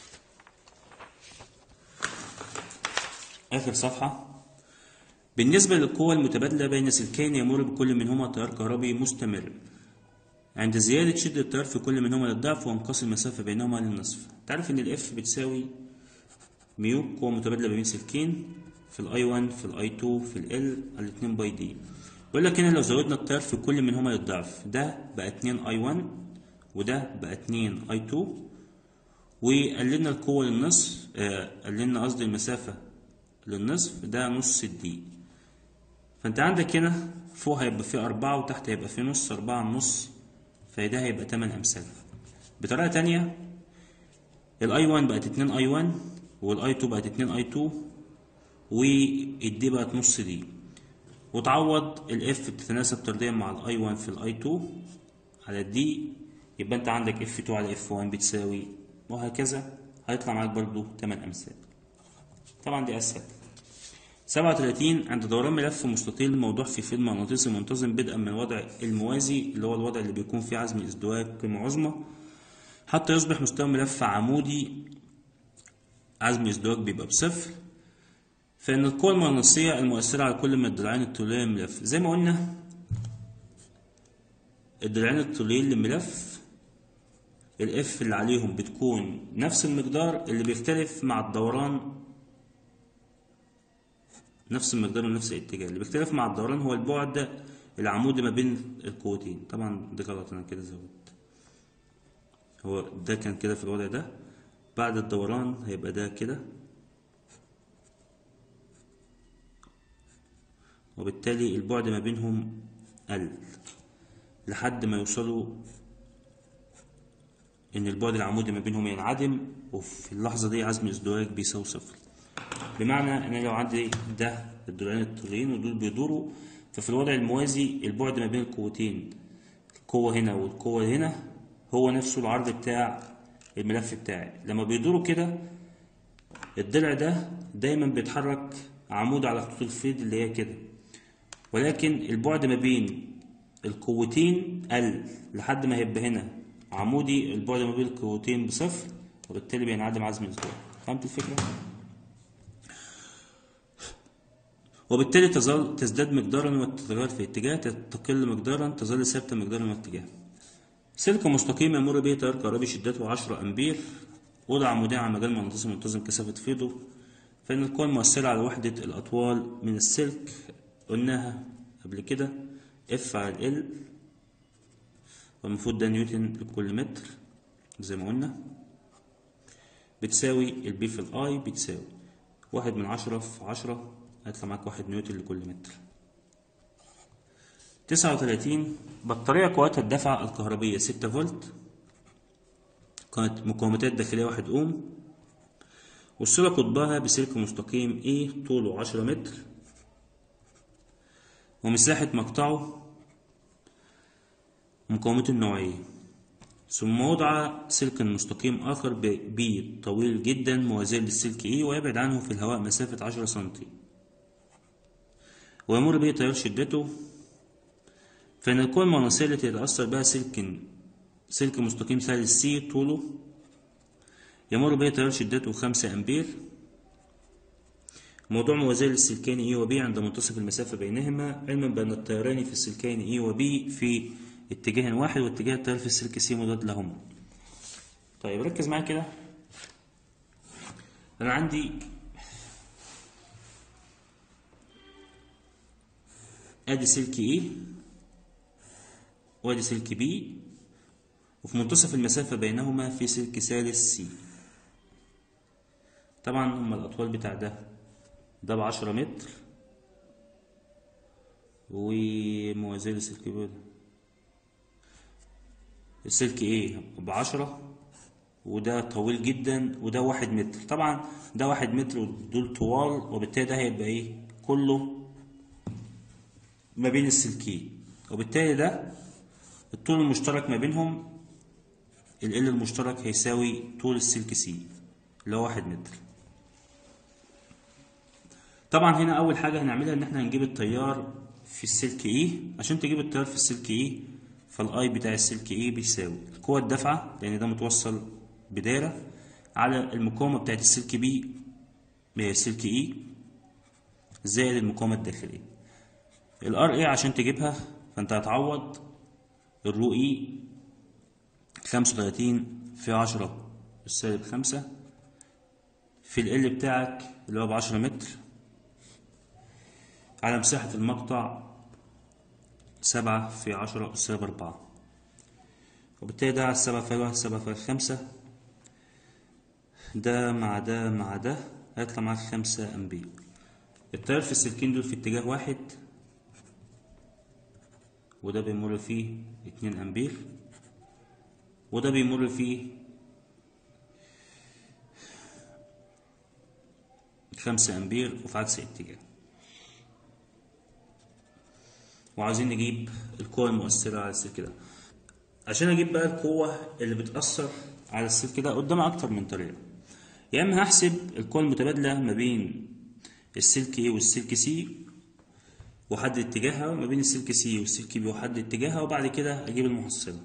آخر صفحة بالنسبة للقوة المتبادلة بين سلكين يمر بكل منهما تيار كهربي مستمر عند زيادة شدة التيار في كل منهما للضعف وانقاص المسافة بينهما للنصف تعرف إن الإف بتساوي ميو قوة متبادلة بين سلكين في الاي 1 في الاي 2 في ال على 2 باي دي بيقول لك هنا لو زودنا التيار في كل منهما للضعف ده بقى 2 اي 1 وده بقى 2 اي 2 وقللنا القوة للنصف آه قللنا قصدي المسافة للنصف ده نص الدي فانت عندك هنا فوق هيبقى فيه أربعة وتحت هيبقى فيه نص أربعة نص فده هيبقى تمن أمثال بطريقة تانية الاي 1 بقت 2 اي 1 والاي 2 بقت 2 اي 2 والدي بقت نص دي وتعوض الاف بتتناسب طرديا مع الاي 1 في الاي 2 على الدي يبقى انت عندك اف 2 على اف 1 بتساوي وهكذا هيطلع معاك برضو 8 امثال طبعا دي اسهل 37 عند دوران ملف مستطيل موضوع في فيلم مغناطيسي منتظم بدءا من الوضع الموازي اللي هو الوضع اللي بيكون فيه عزم الازدواج قيمة عظمى حتى يصبح مستوى ملف عمودي عزم الازدواج بيبقى بصفر فإن القوة المغناطيسية المؤثرة على كل من الضلعين الطوليين للملف زي ما قلنا الضلعين الطوليين للملف الاف اللي عليهم بتكون نفس المقدار اللي بيختلف مع الدوران نفس المقدار ونفس الاتجاه اللي بيختلف مع الدوران هو البعد العمودي ما بين القوتين طبعا ده غلط انا كده زودت هو ده كان كده في الوضع ده بعد الدوران هيبقى ده كده وبالتالي البعد ما بينهم قل لحد ما يوصلوا ان البعد العمودي ما بينهم ينعدم وفي اللحظه دي عزم الازدواج بيساوي صفر بمعنى ان أنا لو عندي ده الضلعين الطوليين ودول بيدوروا ففي الوضع الموازي البعد ما بين القوتين القوه هنا والقوه هنا هو نفسه العرض بتاع الملف بتاعي لما بيدوروا كده الضلع ده دايما بيتحرك عمود على خطوط الفيض اللي هي كده ولكن البعد ما بين القوتين قل لحد ما هيبقى هنا عمودي البعد ما بين القوتين بصفر وبالتالي بينعدم عزم الازدواج فهمت الفكرة؟ وبالتالي تظل تزداد مقدارا وتتغير في اتجاه تقل مقدارا تظل ثابتة مقدارا واتجاه سلك مستقيم يمر به تيار كهربي شدته 10 أمبير وضع عمودية على مجال مغناطيسي منتظم كثافة فيضه فإن القوة المؤثرة على وحدة الأطوال من السلك قلناها قبل كده اف على ال والمفروض ده نيوتن لكل متر زي ما قلنا بتساوي البي في الاي بتساوي واحد من عشرة في عشرة هيطلع معاك واحد نيوتن لكل متر تسعة وتلاتين بطارية قوتها الدفع الكهربية ستة فولت كانت مقاومتها الداخلية واحد أوم والصلة قطبها بسلك مستقيم A طوله عشرة متر ومساحة مقطعه مقاومته النوعية ثم وضع سلك مستقيم آخر ب طويل جدا موازي للسلك E ويبعد عنه في الهواء مسافة عشرة سنتي ويمر به تيار شدته فإن القوة المغناطيسية التي يتأثر بها سلك سلك مستقيم ثالث سي طوله يمر به تيار شدته خمسة أمبير موضوع موازي للسلكين E و B عند منتصف المسافة بينهما علما بأن التياران في السلكين E و B في اتجاه واحد واتجاه التيار في السلك C مضاد لهما طيب ركز معايا كده أنا عندي ادي سلك E وادي سلك B وفي منتصف المسافة بينهما في سلك ثالث C طبعا هما الأطوال بتاع ده ده بعشرة متر وموازي للسلك B السلك ايه بعشرة وده طويل جدا وده واحد متر طبعا ده واحد متر ودول طوال وبالتالي ده هيبقى ايه كله ما بين السلكين وبالتالي ده الطول المشترك ما بينهم ال L المشترك هيساوي طول السلك سي اللي هو واحد متر طبعا هنا اول حاجة هنعملها ان احنا هنجيب التيار في السلك اي عشان تجيب التيار في السلك اي فالاي بتاع السلك اي بيساوي القوة الدافعة لان ده متوصل بدايرة على المقاومة بتاعت السلك بي السلك اي زائد المقاومة الداخلية الار اي عشان تجيبها فانت هتعوض الرو اي خمسة وتلاتين في عشرة بالسالب خمسة في ال بتاعك اللي هو بعشرة متر على مساحة المقطع سبعة في عشرة سالب أربعة وبالتالي ده على السبعة في واحد سبعة في خمسة ده مع ده مع ده هيطلع معاك خمسة أمبير التيار في السلكين دول في اتجاه واحد وده بيمر فيه اتنين أمبير وده بيمر فيه خمسة أمبير وفي عكس الاتجاه وعايزين نجيب القوة المؤثرة على السلك ده عشان أجيب بقى القوة اللي بتأثر على السلك ده قدامي أكتر من طريقة يا إما هحسب القوة المتبادلة ما بين السلك A والسلك C وحدد اتجاهها ما بين السلك C والسلك B وحدد اتجاهها وبعد كده أجيب المحصلة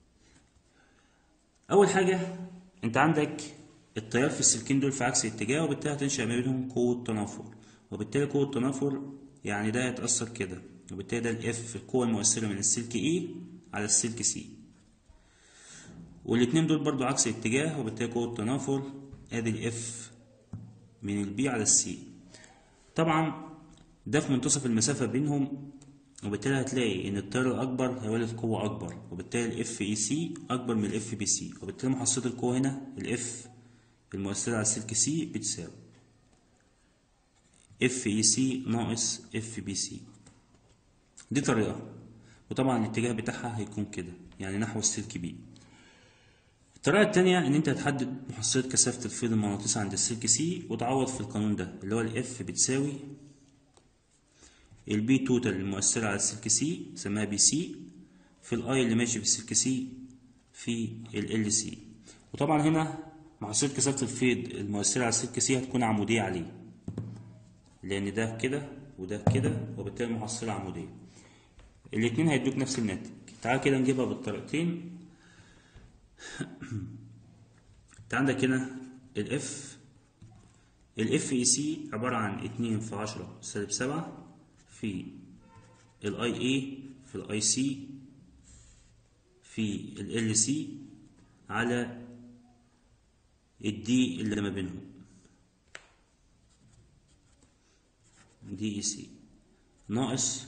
أول حاجة أنت عندك التيار في السلكين دول في عكس الاتجاه وبالتالي هتنشأ ما بينهم قوة تنافر وبالتالي قوة تنافر يعني ده يتأثر كده وبالتالي ده الاف القوة المؤثرة من السلك E على السلك C والاتنين دول برضو عكس الاتجاه وبالتالي قوة تنافر ادي الاف من البي على السي طبعا ده في منتصف المسافة بينهم وبالتالي هتلاقي ان التيار الاكبر هيولد قوة اكبر وبالتالي الاف اي سي اكبر من الاف بي سي وبالتالي محصلة القوة هنا الاف المؤثرة على السلك سي بتساوي اف اي سي ناقص اف بي سي دي طريقة وطبعا الاتجاه بتاعها هيكون كده يعني نحو السلك بي الطريقة التانية إن أنت هتحدد محصلة كثافة الفيض المغناطيسي عند السلك سي وتعوض في القانون ده اللي هو الإف بتساوي البي توتال المؤثرة على السلك سي سماها بي سي في الأي اللي ماشي في السلك سي في ال سي وطبعا هنا محصلة كثافة الفيض المؤثرة على السلك سي هتكون عمودية عليه لأن ده كده وده كده وبالتالي المحصلة عمودية الاتنين هيدوك نفس الناتج تعال كده نجيبها بالطريقتين انت عندك هنا الاف الاف اي سي عبارة عن اتنين في عشرة سالب سبعة في الاي اي في الاي سي في ال سي على الدي اللي ما بينهم دي اي سي ناقص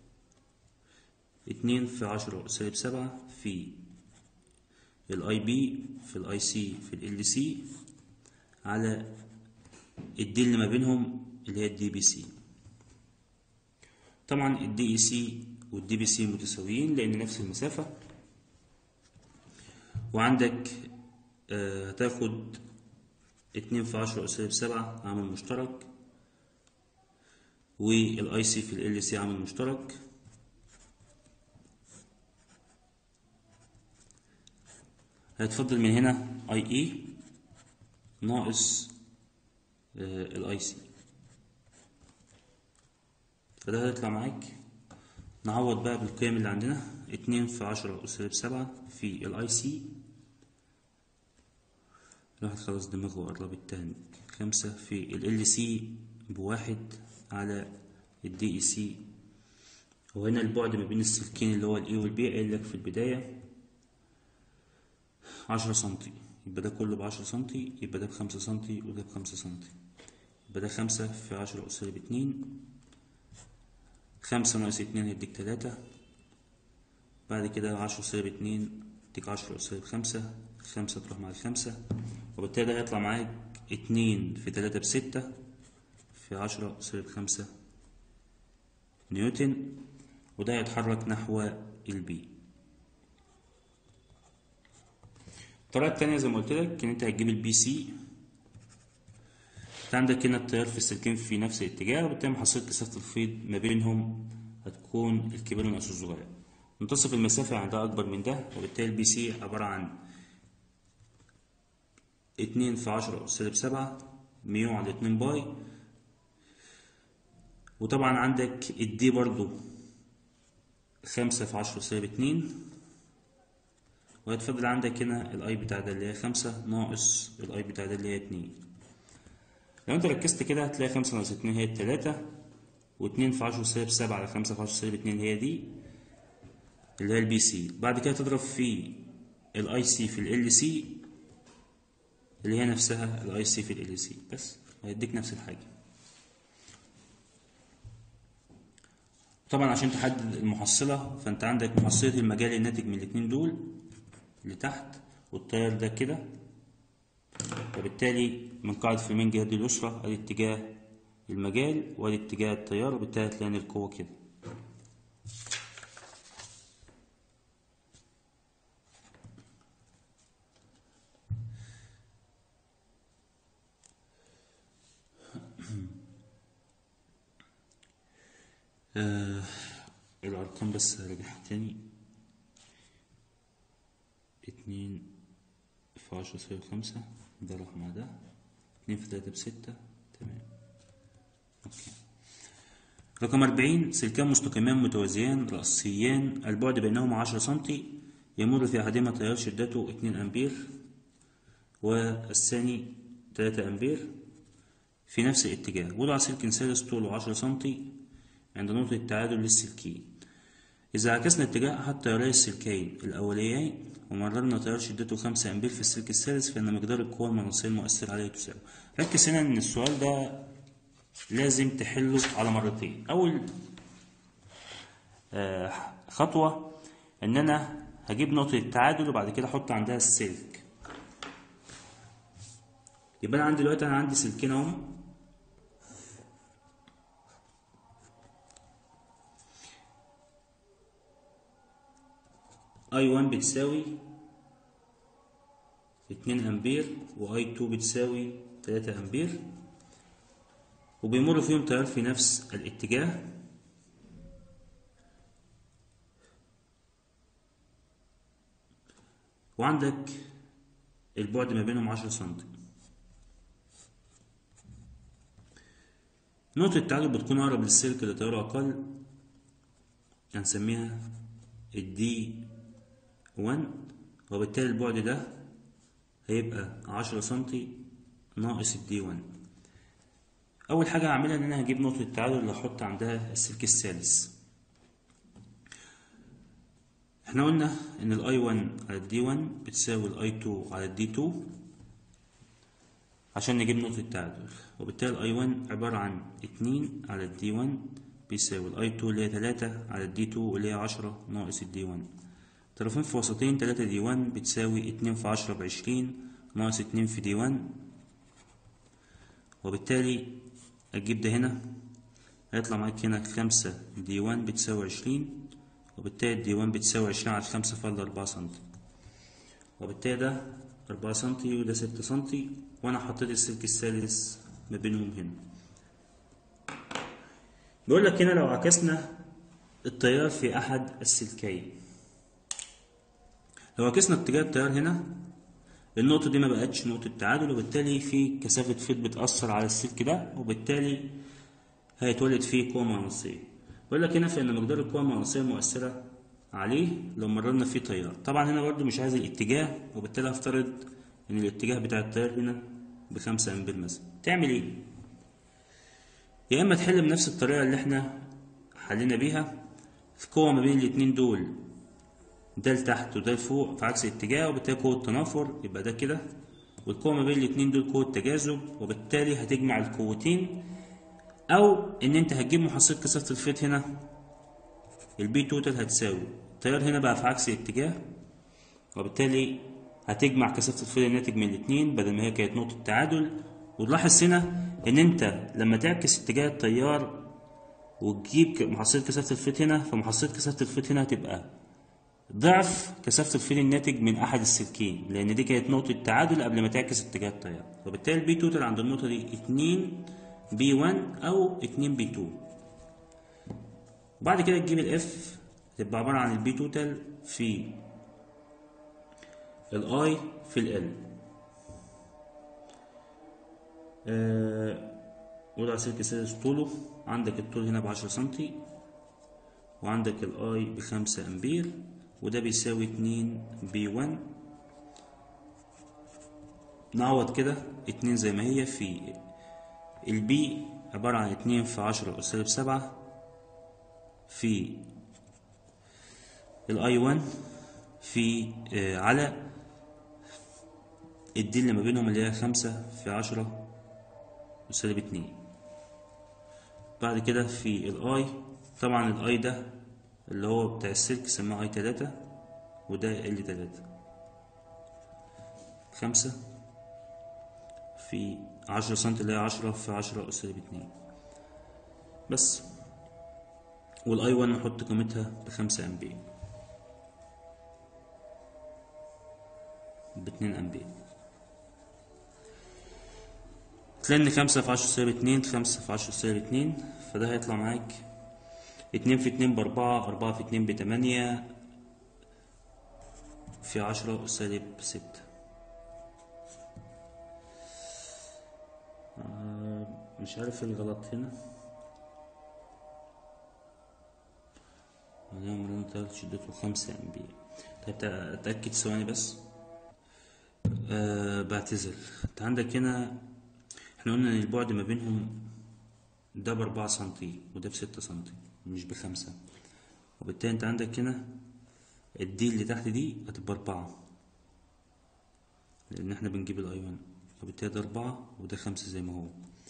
اتنين في عشرة سالب سبعة في الاي بي في الاي سي في ال سي على الدي اللي ما بينهم اللي هي الدي بي سي طبعا الدي اي سي والدي بي سي متساويين لان نفس المسافة وعندك آه هتاخد اتنين في عشرة أساليب سبعة عامل مشترك والاي سي في ال سي عامل مشترك هيتفضل من هنا اي اي ناقص الاي سي فده هيطلع معاك نعوض بقى بالقيم اللي عندنا اتنين في عشرة أساليب سبعة في الاي سي الواحد خلاص دماغه قرب التاني خمسة في ال سي بواحد على الدي اي سي وهنا البعد ما بين السلكين اللي هو الاي والبي قايل لك في البداية عشرة سنتي يبقى ده كله بعشرة سنتي يبقى ده بخمسة سنتي وده بخمسة سنتي يبقى ده خمسة في عشرة أس سالب اتنين خمسة ناقص اتنين هيديك تلاتة بعد كده عشرة سالب اتنين يديك عشرة أس سالب خمسة خمسة تروح مع الخمسة وبالتالي ده هيطلع معاك اتنين في تلاتة بستة في عشرة سالب خمسة نيوتن وده هيتحرك نحو البي الطريقة التانية زي ما قلت لك ان انت هتجيب البي سي انت عندك هنا التيار في السلكين في نفس الاتجاه وبالتالي محصلة كثافة الفيض ما بينهم هتكون الكبير ناقص الصغير منتصف المسافة يعني ده أكبر من ده وبالتالي البي سي عبارة عن اتنين في عشرة سالب سبعة ميو على اتنين باي وطبعا عندك الدي برضو خمسة في عشرة سالب اتنين وهيتفضل عندك هنا الاي بتاع ده اللي هي خمسة ناقص الاي بتاع ده اللي هي اتنين لو انت ركزت كده هتلاقي خمسة ناقص اتنين هي التلاتة واتنين في عشرة سالب سبعة على خمسة في عشرة سالب اتنين هي دي اللي هي البي سي بعد كده تضرب في الاي سي في ال سي اللي هي نفسها الاي سي في ال سي بس هيديك نفس الحاجة طبعا عشان تحدد المحصلة فانت عندك محصلة المجال الناتج من الاتنين دول اللي تحت والتيار ده كده وبالتالي من قاعدة فيمين جهة اليسرى ادي اتجاه المجال وادي اتجاه التيار وبالتالي هتلاقي ان القوة كده آه الأرقام بس هرجعها تاني اتنين في عشرة يساوي خمسة ده رقم ده اتنين في تلاتة بستة تمام اوكي رقم أربعين سلكان مستقيمان متوازيان رأسيان البعد بينهما عشرة سنتي يمر في أحدهما تيار شدته اتنين أمبير والثاني تلاتة أمبير في نفس الاتجاه وضع سلك ثالث طوله عشرة سنتي عند نقطة التعادل للسلكين إذا عكسنا اتجاه أحد تياري السلكين الأوليين ومررنا تيار شدته خمسة أمبير في السلك الثالث فإن مقدار القوة المغناطيسية المؤثرة عليه تساوي ركز هنا إن السؤال ده لازم تحله على مرتين أول آه خطوة إن أنا هجيب نقطة التعادل وبعد كده أحط عندها السلك يبقى أنا عندي دلوقتي أنا عندي سلكين أهم اي 1 بتساوي 2 امبير واي 2 بتساوي 3 امبير وبيمر فيهم تيار في نفس الاتجاه وعندك البعد ما بينهم 10 سم نقطة التعادل بتكون أقرب للسلك اللي تياره أقل هنسميها الدي 1 وبالتالي البعد ده هيبقى 10 سنتي ناقص الدي 1 أول حاجة هعملها إن أنا هجيب نقطة التعادل اللي هحط عندها السلك الثالث احنا قلنا إن الأي 1 على الدي 1 بتساوي الأي 2 على الدي 2 عشان نجيب نقطة التعادل وبالتالي الأي 1 عبارة عن 2 على الدي 1 بيساوي الأي 2 اللي هي 3 على الدي 2 اللي هي 10 ناقص الدي 1 طرفين في وسطين تلاتة دي وان بتساوي اتنين في عشرة بعشرين ناقص اتنين في دي وان وبالتالي أجيب ده هنا هيطلع معاك هنا خمسة دي وان بتساوي عشرين وبالتالي دي وان بتساوي عشرين على خمسة فاضل أربعة سنتي وبالتالي ده أربعة سنتي وده ستة سنتي وأنا حطيت السلك الثالث ما بينهم هنا بيقول لك هنا لو عكسنا التيار في أحد السلكين لو عكسنا اتجاه التيار هنا النقطة دي ما بقتش نقطة تعادل وبالتالي في كثافة فيض بتأثر على السلك ده وبالتالي هيتولد فيه قوة مغناطيسية بيقول لك هنا فإن مقدار القوة المغناطيسية المؤثرة عليه لو مررنا فيه تيار طبعا هنا برضو مش عايز الاتجاه وبالتالي هفترض إن الاتجاه بتاع التيار هنا بخمسة أمبير مثلا تعمل إيه؟ يا إما تحل بنفس الطريقة اللي إحنا حلينا بيها في قوة ما بين الاتنين دول ده لتحت وده لفوق في عكس الاتجاه وبالتالي قوة تنافر يبقى ده كده والقوة ما بين الاتنين دول قوة تجاذب وبالتالي هتجمع القوتين أو إن أنت هتجيب محصلة كثافة الفيض هنا البي توتال هتساوي التيار هنا بقى في عكس الاتجاه وبالتالي هتجمع كثافة الفيض الناتج من الاتنين بدل ما هي كانت نقطة تعادل وتلاحظ هنا إن أنت لما تعكس اتجاه التيار وتجيب محصلة كثافة الفيض هنا فمحصلة كثافة الفيض هنا هتبقى ضعف كثافة الفيض الناتج من أحد السلكين لأن دي كانت نقطة تعادل قبل ما تعكس اتجاه التيار وبالتالي البي توتال عند النقطة دي 2 بي 1 أو 2 بي 2 وبعد كده تجيب الاف تبقى عبارة عن البي توتال في الاي في ال آه وضع سلك سادس طوله عندك الطول هنا بعشرة سنتي وعندك الاي بخمسة امبير وده بيساوي اتنين بي ون نعوض كده اتنين زي ما هي في البي عبارة عن اتنين في عشرة أس سالب سبعة في الاي 1 في آه على الدي اللي ما بينهم اللي هي خمسة في عشرة سالب اتنين بعد كده في الاي طبعا الاي ده اللي هو بتاع السلك سماه اي تلاتة وده ال تلاتة خمسة في عشرة سنتي اللي هي عشرة في عشرة سالب اتنين بس والاي 1 نحط قيمتها بخمسة امبير باتنين امبير تلاقي ان خمسة في عشرة سالب اتنين خمسة في عشرة سالب اتنين فده هيطلع معاك اتنين في اتنين بأربعة أربعة في اتنين بتمانية في عشرة سالب ستة آه، مش عارف ايه الغلط هنا اليوم رن تلات شدته خمسة أمبير طيب تع- أتأكد ثواني بس أه بعتذر انت عندك هنا احنا قلنا ان البعد ما بينهم ده بأربعة سنتي وده بستة سنتي مش بخمسة وبالتالي انت عندك هنا الدي اللي تحت دي هتبقى أربعة لأن احنا بنجيب الأيون وبالتالي ده أربعة وده خمسة زي ما هو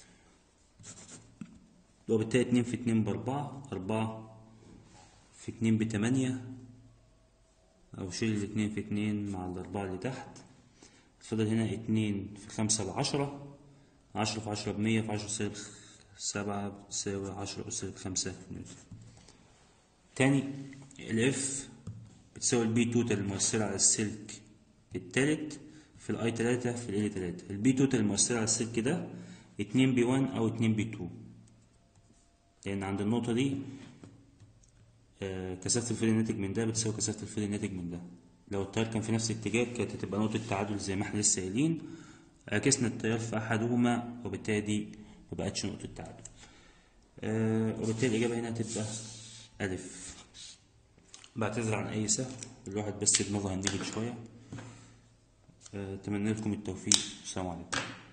وبالتالي اتنين في اتنين بأربعة أربعة في اتنين بتمانية أو شيل الاتنين في اتنين مع الأربعة اللي تحت فضل هنا اتنين في خمسة بعشرة عشرة في عشرة بمية في عشرة سالب سبعة بتساوي عشرة أس سالب خمسة نيوتن تاني الاف بتساوي البي توتال المؤثرة على السلك التالت في الاي تلاتة في ال تلاتة البي توتال المؤثرة على السلك ده اتنين بي وان أو اتنين بي تو لأن عند النقطة دي آه، كثافة الفيل الناتج من ده بتساوي كثافة الفيل الناتج من ده لو التيار كان في نفس الاتجاه كانت هتبقى نقطة تعادل زي ما احنا لسه قايلين عكسنا التيار في أحدهما وبالتالي دي مبقتش نقطة تعادل آه، وبالتالي الإجابة هنا هتبقى ألف بعتذر عن أي سهو الواحد بس دماغه هندلت شوية آه، أتمنى لكم التوفيق السلام عليكم